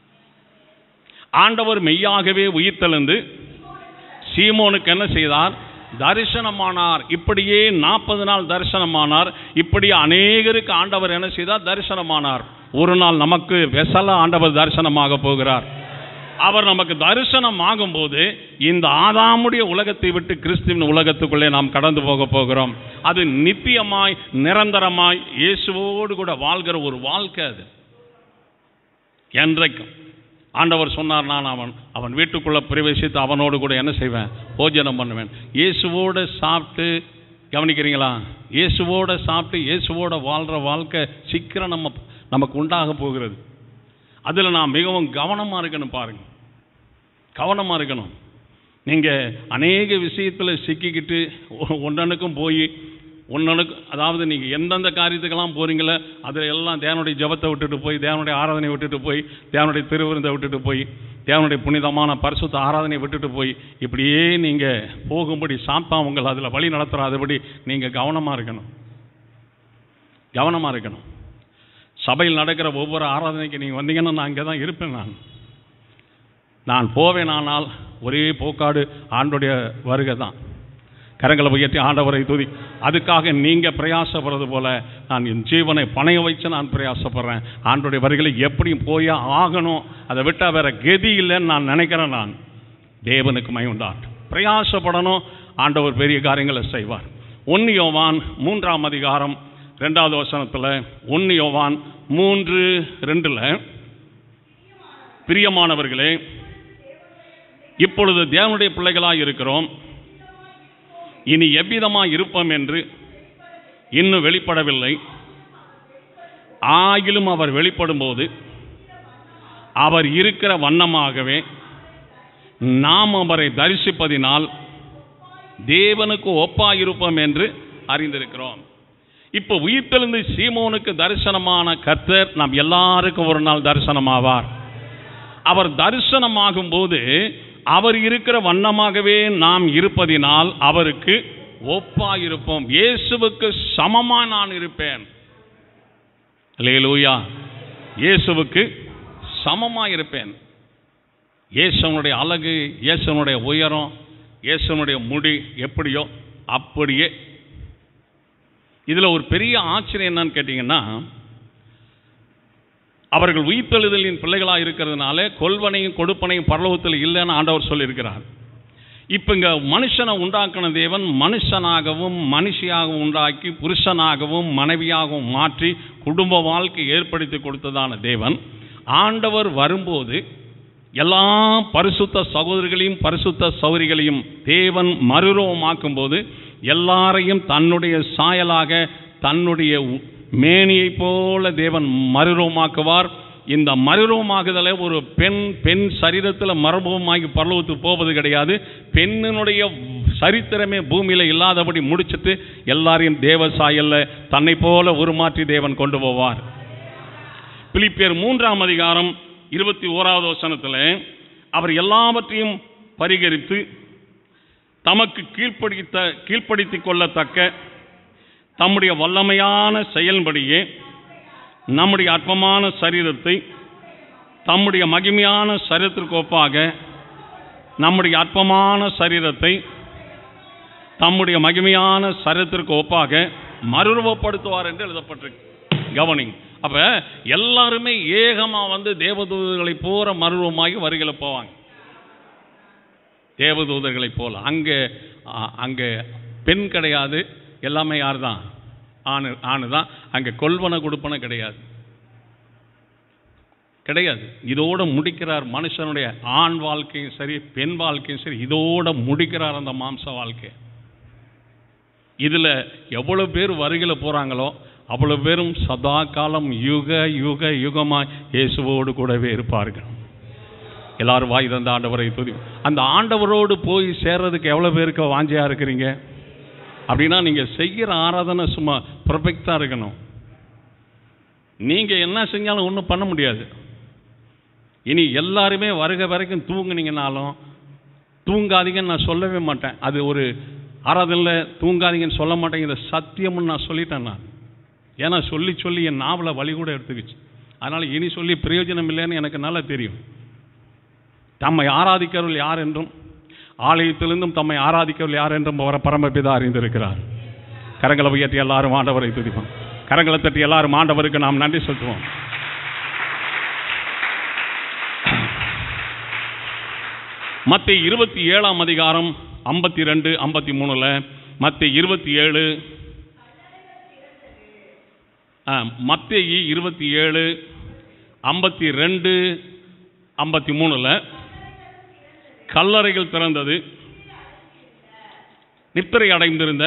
ஆண்டவர் மெய்யாகவே உயிர்த்தெழுந்து சீமோனுக்கு என்ன செய்தார் தரிசனமானார் இப்படியே நாற்பது நாள் தரிசனமானார் இப்படி அநேகருக்கு ஆண்டவர் என்ன செய்தார் தரிசனமானார் ஒரு நாள் நமக்கு வெசல ஆண்டவர் தரிசனமாக போகிறார் அவர் நமக்கு தரிசனம் ஆகும்போது இந்த ஆதாமுடைய உலகத்தை விட்டு கிறிஸ்துவின் உலகத்துக்குள்ளே நாம் கடந்து போக போகிறோம் அது நித்தியமாய் நிரந்தரமாய் இயேசுவோடு கூட வாழ்கிற ஒரு வாழ்க்கை அது என்றைக்கும் ஆண்டவர் சொன்னார் நான் அவன் அவன் வீட்டுக்குள்ளே பிரவேசித்து அவனோடு கூட என்ன செய்வேன் போஜனம் பண்ணுவேன் இயேசுவோடு சாப்பிட்டு கவனிக்கிறீங்களா இயேசுவோட சாப்பிட்டு இயேசுவோட வாழ்கிற வாழ்க்கை சீக்கிரம் நம்ம நமக்கு உண்டாக போகிறது அதில் நான் மிகவும் கவனமாக இருக்கணும் பாருங்க கவனமாக இருக்கணும் நீங்கள் அநேக விஷயத்தில் சிக்கிக்கிட்டு ஒன்றனுக்கும் போய் ஒன்றனுக்கு அதாவது நீங்கள் எந்தெந்த காரியத்துக்கெல்லாம் போகிறீங்களோ அதில் எல்லாம் தேவனுடைய ஜபத்தை விட்டுட்டு போய் தேவனுடைய ஆராதனை விட்டுட்டு போய் தேவனுடைய திருவிருந்தை விட்டுட்டு போய் தேவனுடைய புனிதமான பரிசுத்த ஆராதனை விட்டுட்டு போய் இப்படியே நீங்கள் போகும்படி சாத்தா உங்களை அதில் வழி நடத்துகிறாதபடி நீங்கள் கவனமாக இருக்கணும் கவனமாக இருக்கணும் சபையில் நடக்கிற ஒவ்வொரு ஆராதனைக்கு நீங்கள் வந்தீங்கன்னா நான் இங்கே தான் இருப்பேன் நான் நான் போவேனானால் ஒரே போக்காடு ஆண்டுடைய வருகை தான் கரங்களை உயர்த்தி ஆண்டவரை துதி அதுக்காக நீங்கள் பிரயாசப்படுறது போல நான் என் ஜீவனை பணைய வச்சு நான் பிரயாசப்படுறேன் ஆண்டுடைய வருகளை எப்படியும் போய் ஆகணும் அதை விட்டால் வேற கதி இல்லைன்னு நான் நினைக்கிறேன் நான் தேவனுக்கு மயம்தான் பிரயாசப்படணும் ஆண்டவர் பெரிய காரியங்களை செய்வார் ஒன்னியோவான் மூன்றாம் அதிகாரம் ரெண்டாவது வசனத்தில் ஒன்னியோவான் மூன்று ரெண்டில் பிரியமானவர்களே இப்பொழுது தேவனுடைய பிள்ளைகளாக இருக்கிறோம் இனி எவ்விதமாக இருப்போம் என்று இன்னும் வெளிப்படவில்லை ஆகிலும் அவர் வெளிப்படும்போது அவர் இருக்கிற வண்ணமாகவே நாம் அவரை தரிசிப்பதினால் தேவனுக்கு ஒப்பாயிருப்போம் என்று அறிந்திருக்கிறோம் இப்போ உயிர்த்தெழுந்து சீமோனுக்கு தரிசனமான கர்த்தர் நாம் எல்லாருக்கும் ஒரு நாள் தரிசனமாவார் அவர் தரிசனமாகும் போது அவர் இருக்கிற வண்ணமாகவே நாம் இருப்பதினால் அவருக்கு ஒப்பாயிருப்போம் இயேசுவுக்கு சமமா நான் இருப்பேன் லேலூயா இயேசுவுக்கு சமமா இருப்பேன் இயேசுவனுடைய அழகு இயேசுவனுடைய உயரம் இயேசுவனுடைய முடி எப்படியோ அப்படியே இதில் ஒரு பெரிய ஆச்சரியம் என்னன்னு கேட்டிங்கன்னா அவர்கள் உயிர்த்தெழுதலின் பிள்ளைகளாக இருக்கிறதுனால கொள்வனையும் கொடுப்பனையும் பரலோகத்தில் இல்லைன்னு ஆண்டவர் சொல்லியிருக்கிறார் இப்போ இங்கே மனுஷனை உண்டாக்கின தேவன் மனுஷனாகவும் மனுஷியாகவும் உண்டாக்கி புருஷனாகவும் மனைவியாகவும் மாற்றி குடும்ப வாழ்க்கை ஏற்படுத்தி கொடுத்ததான தேவன் ஆண்டவர் வரும்போது எல்லா பரிசுத்த சகோதரிகளையும் பரிசுத்த சௌரிகளையும் தேவன் மறுரூபமாக்கும் போது எல்லாரையும் தன்னுடைய சாயலாக தன்னுடைய மேனியைப் போல தேவன் மறுரூபமாக்குவார் இந்த மறுரூபமாகுதலை ஒரு பெண் பெண் சரீரத்தில் மறுரூபமாகி பரலோகத்துக்கு போவது கிடையாது பெண்ணினுடைய சரித்திரமே பூமியில் இல்லாதபடி முடிச்சிட்டு எல்லாரையும் தேவ சாயல்ல தன்னை போல உருமாற்றி தேவன் கொண்டு போவார் பிலிப்பியர் மூன்றாம் அதிகாரம் இருபத்தி ஓராவது வசனத்தில் அவர் எல்லாவற்றையும் பரிகரித்து தமக்கு கீழ்ப்படித்த கீழ்ப்படுத்திக் கொள்ளத்தக்க தம்முடைய வல்லமையான செயல்படியே நம்முடைய அற்பமான சரீரத்தை தம்முடைய மகிமையான சரீரத்திற்கு ஒப்பாக நம்முடைய அற்பமான சரீரத்தை தம்முடைய மகிமையான சரீரத்திற்கு ஒப்பாக மறுரூபப்படுத்துவார் என்று எழுதப்பட்டிருக்கு கவனிங் அப்ப எல்லாருமே ஏகமா வந்து தேவதூதர்களை போற மறுரூபமாகி வருகிற போவாங்க தேவதூதர்களை போல அங்கே அ- அங்கே பெண் கிடையாது எல்லாமே யார் தான் ஆணு ஆணு தான் அங்கே கொள்வன கொடுப்பன கிடையாது கிடையாது இதோட முடிக்கிறார் மனுஷனுடைய ஆண் வாழ்க்கையும் சரி பெண் வாழ்க்கையும் சரி இதோட முடிக்கிறார் அந்த மாம்ச வாழ்க்கை இதுல எவ்வளவு பேர் வருகையில் போறாங்களோ அவ்வளவு பேரும் சதா காலம் யுக யுக யுகமாய் இயேசுவோடு கூடவே இருப்பார்கள் எல்லாரும் வாய் தந்த ஆண்டவரை துதி அந்த ஆண்டவரோடு போய் சேர்றதுக்கு எவ்வளவு பேருக்கு வாஞ்சையா இருக்கிறீங்க அப்படின்னா நீங்க செய்கிற ஆராதனை சும்மா பர்ஃபெக்டா இருக்கணும் நீங்க என்ன செஞ்சாலும் ஒன்றும் பண்ண முடியாது இனி எல்லாருமே வருக வரைக்கும் தூங்குனீங்கனாலும் தூங்காதீங்கன்னு நான் சொல்லவே மாட்டேன் அது ஒரு ஆராதனையில் தூங்காதீங்கன்னு சொல்ல மாட்டேன் இதை சத்தியம்னு நான் சொல்லிட்டேன் நான் ஏன்னா சொல்லி சொல்லி என் நாவலை வழி கூட எடுத்துக்கிச்சு அதனால் இனி சொல்லி பிரயோஜனம் இல்லைன்னு எனக்கு நல்லா தெரியும் தம்மை ஆராதிக்கிறவர்கள் யார் என்றும் ஆலயத்திலிருந்தும் தம்மை ஆராதிக்கிறவர்கள் யார் என்றும் அவர பரமபிதா அறிந்திருக்கிறார் கரங்களை உயர்த்தி எல்லாரும் ஆண்டவரை துதிப்போம் கரங்களை தட்டி எல்லாரும் ஆண்டவருக்கு நாம் நன்றி செலுத்துவோம் மத்திய இருபத்தி ஏழாம் அதிகாரம் ஐம்பத்தி ரெண்டு ஐம்பத்தி மூணுல மத்திய இருபத்தி ஏழு மத்திய இருபத்தி ஏழு ஐம்பத்தி ரெண்டு ஐம்பத்தி மூணுல கல்லறைகள் திறந்தது நித்திரை அடைந்திருந்த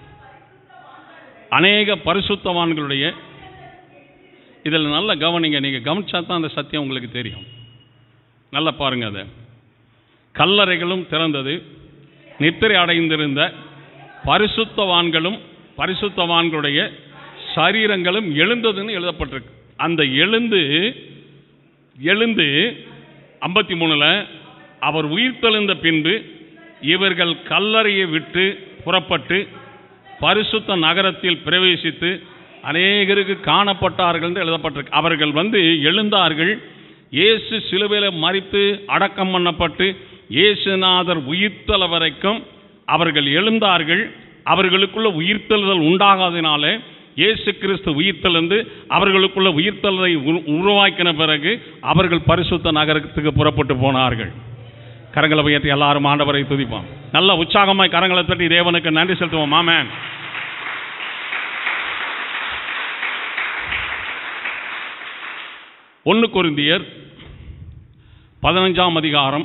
அநேக பரிசுத்தவான்களுடைய இதில் நல்ல கவனிங்க நீங்கள் கவனிச்சா தான் அந்த சத்தியம் உங்களுக்கு தெரியும் நல்லா பாருங்க அதை கல்லறைகளும் திறந்தது நித்திரை அடைந்திருந்த பரிசுத்தவான்களும் பரிசுத்தவான்களுடைய சரீரங்களும் எழுந்ததுன்னு எழுதப்பட்டிருக்கு அந்த எழுந்து எழுந்து ஐம்பத்தி மூணில் அவர் உயிர்த்தெழுந்த பின்பு இவர்கள் கல்லறையை விட்டு புறப்பட்டு பரிசுத்த நகரத்தில் பிரவேசித்து அநேகருக்கு காணப்பட்டார்கள் என்று எழுதப்பட்டிருக்கு அவர்கள் வந்து எழுந்தார்கள் இயேசு சிலுவையில் மறித்து அடக்கம் பண்ணப்பட்டு இயேசுநாதர் உயிர்த்தல வரைக்கும் அவர்கள் எழுந்தார்கள் அவர்களுக்குள்ள உயிர்த்தெழுதல் உண்டாகாதனாலே இயேசு கிறிஸ்து உயிர்த்தெழுந்து அவர்களுக்குள்ள உயிர்த்தெழுதை உரு- உருவாக்கின பிறகு அவர்கள் பரிசுத்த நகரத்துக்கு புறப்பட்டு போனார்கள் கரங்களை உயர்த்தி எல்லாரும் ஆண்டவரை துதிப்போம் நல்ல உற்சாகமாய் கரங்களை தட்டி தேவனுக்கு நன்றி செலுத்துவோம் ஆமென் ஒன்று கொரிந்தியர் பதினஞ்சாம் அதிகாரம்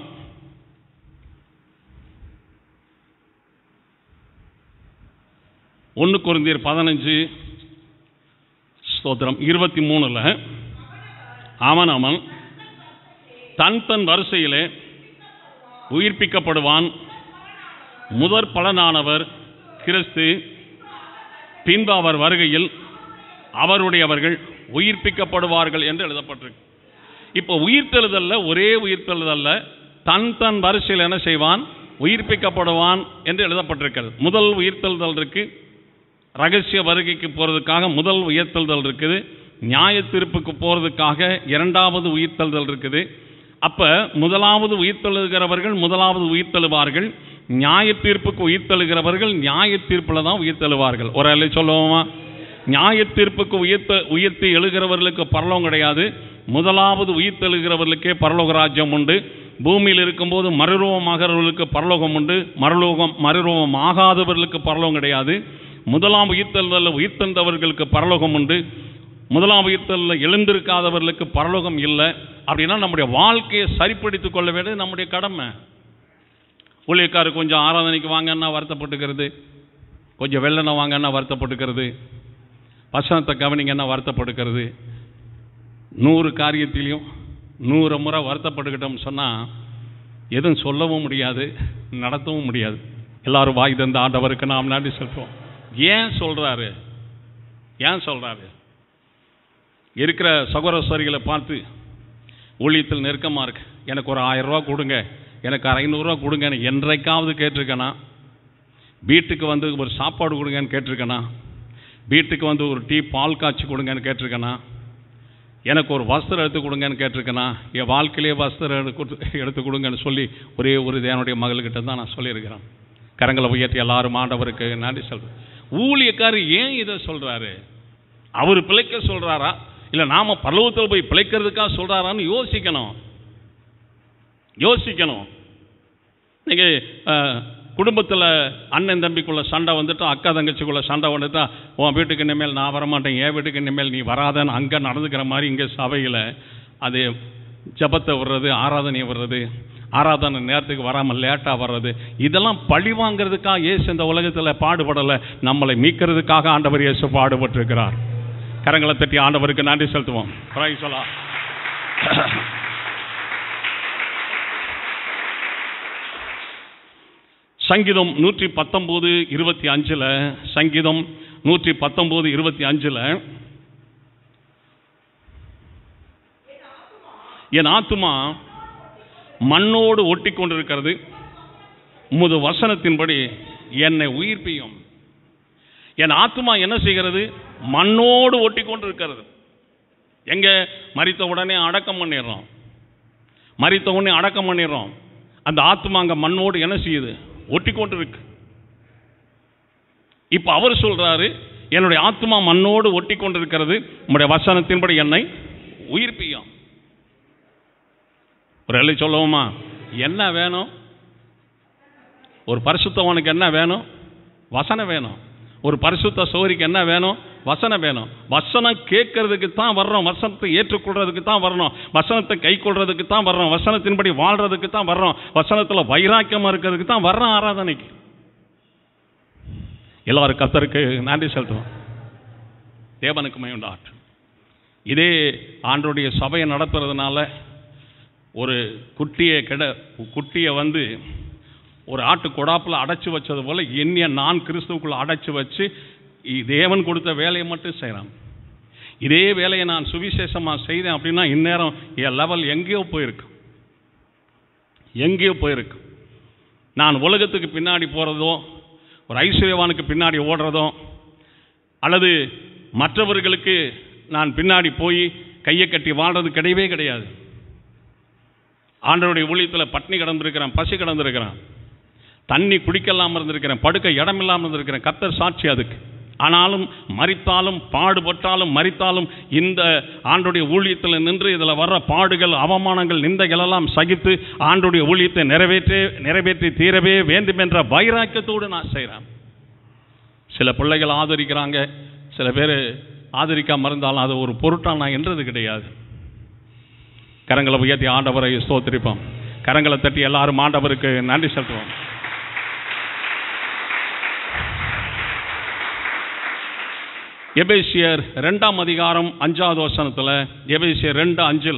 ஒன்று கொரிந்தியர் பதினஞ்சு ஸ்தோத்திரம் இருபத்தி மூணுல அவன் அவன் தன் தன் வரிசையிலே உயிர்ப்பிக்கப்படுவான் முதற் பலனானவர் கிறிஸ்து பின்பு அவர் வருகையில் அவருடையவர்கள் உயிர்ப்பிக்கப்படுவார்கள் என்று எழுதப்பட்டிருக்கு இப்போ உயிர்த்தெழுதல்ல ஒரே உயிர்த்தெழுதல்ல தன் தன் வரிசையில் என்ன செய்வான் உயிர்ப்பிக்கப்படுவான் என்று எழுதப்பட்டிருக்கிறது முதல் உயிர்த்தெழுதல் இருக்கு ரகசிய வருகைக்கு போகிறதுக்காக முதல் உயிர்த்தெழுதல் இருக்குது நியாய தீர்ப்புக்கு போகிறதுக்காக இரண்டாவது உயிர்த்தெழுதல் இருக்குது அப்ப முதலாவது உயிர்த்தெழுகிறவர்கள் முதலாவது உயிர்த்தெழுவார்கள் நியாய தீர்ப்புக்கு உயிர்த்தெழுகிறவர்கள் நியாய தீர்ப்பில் தான் உயிர்த்தெழுவார்கள் ஒரு அல்ல சொல்லுவோமா நியாய தீர்ப்புக்கு உயிர்த்த உயிர்த்து எழுகிறவர்களுக்கு பரலோகம் கிடையாது முதலாவது உயிர்த்தெழுகிறவர்களுக்கே பரலோக ராஜ்யம் உண்டு பூமியில் இருக்கும்போது மறுரூபமாகிறவர்களுக்கு பரலோகம் உண்டு மறுலோகம் மறுரூபம் ஆகாதவர்களுக்கு பரலோகம் கிடையாது முதலாம் உயிர்த்தெழுதலில் உயிர்த்தெழுந்தவர்களுக்கு பரலோகம் உண்டு முதலாம் உயிர்த்தலில் எழுந்திருக்காதவர்களுக்கு பரலோகம் இல்லை அப்படின்னா நம்முடைய வாழ்க்கையை சரிப்படுத்திக் கொள்ள வேண்டியது நம்முடைய கடமை ஊழியக்காரர் கொஞ்சம் ஆராதனைக்கு வாங்கன்னா வருத்தப்பட்டுக்கிறது கொஞ்சம் வெள்ளனை வாங்கன்னா வருத்தப்பட்டுக்கிறது வசனத்தை கவனிங்கன்னா வருத்தப்பட்டுக்கிறது நூறு காரியத்திலையும் நூறு முறை வருத்தப்பட்டுக்கிட்டோம்னு சொன்னால் எதுவும் சொல்லவும் முடியாது நடத்தவும் முடியாது எல்லாரும் வாய் தந்த ஆண்டவருக்கு நாம் நன்றி செலுத்துவோம் ஏன் சொல்றாரு ஏன் சொல்றாரு இருக்கிற சகோதரஸ்வரிகளை பார்த்து ஊழியத்தில் நெருக்கமாக இருக்கு எனக்கு ஒரு ஆயிரம் ரூபா கொடுங்க எனக்கு ஐநூறுரூவா கொடுங்கன்னு என்றைக்காவது கேட்டிருக்கேனா வீட்டுக்கு வந்து ஒரு சாப்பாடு கொடுங்கன்னு கேட்டிருக்கேனா வீட்டுக்கு வந்து ஒரு டீ பால் காய்ச்சி கொடுங்கன்னு கேட்டிருக்கேனா எனக்கு ஒரு வஸ்திரம் எடுத்து கொடுங்கன்னு கேட்டிருக்கேனா என் வாழ்க்கையிலே வஸ்திரம் எடுத்து கொடு- எடுத்து கொடுங்கன்னு சொல்லி ஒரே ஒரு இது என்னுடைய மகள்கிட்ட தான் நான் சொல்லியிருக்கிறேன் கரங்களை உயர்த்தி எல்லாரும் ஆண்டவருக்கு நன்றி சொல்றேன் ஊழியக்காரர் ஏன் இதை சொல்றாரு அவர் பிழைக்க சொல்றாரா இல்லை நாம பரலோகத்தில் போய் பிழைக்கிறதுக்காக சொல்றாரான்னு யோசிக்கணும் யோசிக்கணும் இன்னைக்கு குடும்பத்தில் அண்ணன் தம்பிக்குள்ள சண்டை வந்துட்டு அக்கா தங்கச்சிக்குள்ள சண்டை வந்துட்டா உன் வீட்டுக்கு இனிமேல் நான் வரமாட்டேன் என் வீட்டுக்கு இனிமேல் நீ வராதன்னு அங்கே நடந்துக்கிற மாதிரி இங்கே சபையில் அது ஜபத்தை விடுறது ஆராதனையை விடுறது ஆராதனை நேரத்துக்கு வராமல் லேட்டாக வர்றது இதெல்லாம் பழி வாங்குறதுக்காக இயேசு இந்த உலகத்தில் பாடுபடலை நம்மளை மீட்கிறதுக்காக ஆண்டவர் இயேசு பாடுபட்டிருக்கிறார் கரங்களை தட்டி ஆண்டவருக்கு நன்றி செலுத்துவோம் பிரைஸ் எல்லாம் சங்கீதம் நூற்றி பத்தொம்போது இருபத்தி அஞ்சில் சங்கீதம் நூற்றி பத்தொம்போது இருபத்தி அஞ்சில் என் ஆத்துமா மண்ணோடு ஒட்டி கொண்டிருக்கிறது உமது வசனத்தின்படி என்னை உயிர்ப்பியும் என் ஆத்துமா என்ன செய்கிறது மண்ணோடு ஒட்டி கொண்டிருக்கிறது எங்க மரித்த உடனே அடக்கம் பண்ணிடுறோம் மரித்த உடனே அடக்கம் பண்ணிடுறோம் அந்த ஆத்மா அங்க மண்ணோடு என்ன செய்யுது ஒட்டி கொண்டு இருக்கு இப்ப அவர் சொல்றாரு என்னுடைய ஆத்மா மண்ணோடு ஒட்டி கொண்டிருக்கிறது உம்முடைய வசனத்தின்படி என்னை உயிர்ப்பியும் ஒரு எல்லை சொல்லுவோமா என்ன வேணும் ஒரு பரிசுத்தவனுக்கு என்ன வேணும் வசனம் வேணும் ஒரு பரிசுத்த சோரிக்கு என்ன வேணும் வசனம் வேணும் வசனம் கேட்கறதுக்கு தான் வர்றோம் வசனத்தை ஏற்றுக்கொள்றதுக்கு தான் வரணும் வசனத்தை கை கொள்றதுக்கு தான் வர்றோம் வசனத்தின்படி வாழ்றதுக்கு தான் வர்றோம் வசனத்தில் வைராக்கியமா இருக்கிறதுக்கு தான் வர்றோம் ஆராதனைக்கு எல்லாரும் கத்தருக்கு நன்றி செலுத்துவோம் தேவனுக்கு மயுண்டாட் இதே ஆண்டோடைய சபையை நடத்துறதுனால ஒரு குட்டியை கிட குட்டியை வந்து ஒரு ஆட்டு கொடாப்பில் அடைச்சி வச்சது போல என்னைய நான் கிறிஸ்துவுக்குள்ள அடைச்சி வச்சு இ- தேவன் கொடுத்த வேலையை மட்டும் செய்கிறான் இதே வேலையை நான் சுவிசேஷமாக செய்தேன் அப்படின்னா இந்நேரம் என் லெவல் எங்கேயோ போயிருக்கு எங்கேயோ போயிருக்கு நான் உலகத்துக்கு பின்னாடி போகிறதோ ஒரு ஐஸ்வர்யவானுக்கு பின்னாடி ஓடுறதோ அல்லது மற்றவர்களுக்கு நான் பின்னாடி போய் கையை கட்டி வாழ்றது கிடையவே கிடையாது ஆண்டவருடைய ஊழியத்தில் பட்னி கிடந்திருக்கிறேன் பசி கிடந்திருக்கிறேன் தண்ணி குடிக்கலாம் இருந்திருக்கிறேன் படுக்க இடம் இல்லாமல் இருந்திருக்கிறேன் கத்தர் சாட்சி அதுக்கு ஆனாலும் மரித்தாலும் பாடுபட்டாலும் மரித்தாலும் இந்த ஆண்டுடைய ஊழியத்தில் நின்று இதில் வர்ற பாடுகள் அவமானங்கள் நிந்தைகள் எல்லாம் சகித்து ஆண்டுடைய ஊழியத்தை நிறைவேற்றி நிறைவேற்றி தீரவே வேண்டும் என்ற வைராக்கியத்தோடு நான் செய்கிறேன் சில பிள்ளைகள் ஆதரிக்கிறாங்க சில பேர் ஆதரிக்காம இருந்தாலும் அது ஒரு பொருட்டாக நான் என்றது கிடையாது கரங்களை உயர்த்தி ஆண்டவரை ஸ்தோத்திரிப்போம் கரங்களை தட்டி எல்லாரும் ஆண்டவருக்கு நன்றி செலுத்துவோம் எபேசியர் ரெண்டாம் அதிகாரம் அஞ்சாவது வசனத்துல எபேசியர் ரெண்டு அஞ்சுல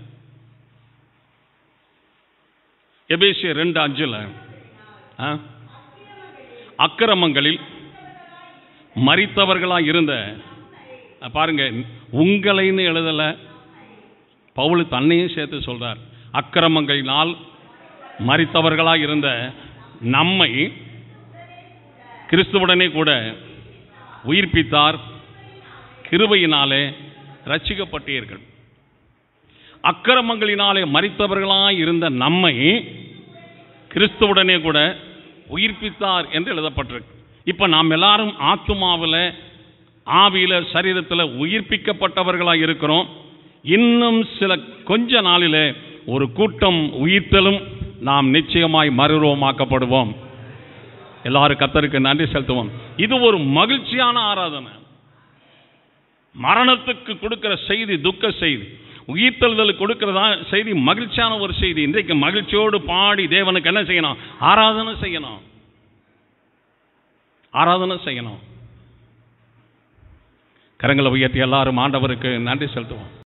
எபேசியர் ரெண்டு அஞ்சுல ஆ? அக்கிரமங்களில் மரித்தவர்களா இருந்த அஹ் பாருங்க உங்களைன்னு எழுதல பவுல் தன்னையும் சேர்த்து சொல்றார் அக்கிரமங்களினால் மரித்தவர்களா இருந்த நம்மை கிறிஸ்துவுடனே கூட உயிர்ப்பித்தார் கிருபையினாலே ரட்சிக்கப்பட்டீர்கள் அக்கிரமங்களினாலே மரித்தவர்களாய் இருந்த நம்மை கிறிஸ்துவுடனே கூட உயிர்ப்பித்தார் என்று எழுதப்பட்டிருக்கு இப்போ நாம் எல்லாரும் ஆத்துமாவில் ஆவியில் சரீரத்தில் உயிர்ப்பிக்கப்பட்டவர்களாக இருக்கிறோம் இன்னும் சில கொஞ்ச நாளிலே ஒரு கூட்டம் உயிர்த்தலும் நாம் நிச்சயமாய் மறுரூபமாக்கப்படுவோம் எல்லாரும் கத்தருக்கு நன்றி செலுத்துவோம் இது ஒரு மகிழ்ச்சியான ஆராதனை மரணத்துக்கு கொடுக்கிற செய்தி துக்க செய்தி உயிர்த்தெழுதலுக்கு கொடுக்கிறதா செய்தி மகிழ்ச்சியான ஒரு செய்தி இன்றைக்கு மகிழ்ச்சியோடு பாடி தேவனுக்கு என்ன செய்யணும் ஆராதனை செய்யணும் ஆராதனை செய்யணும் கரங்களை உயர்த்தி எல்லாரும் ஆண்டவருக்கு நன்றி செலுத்துவோம்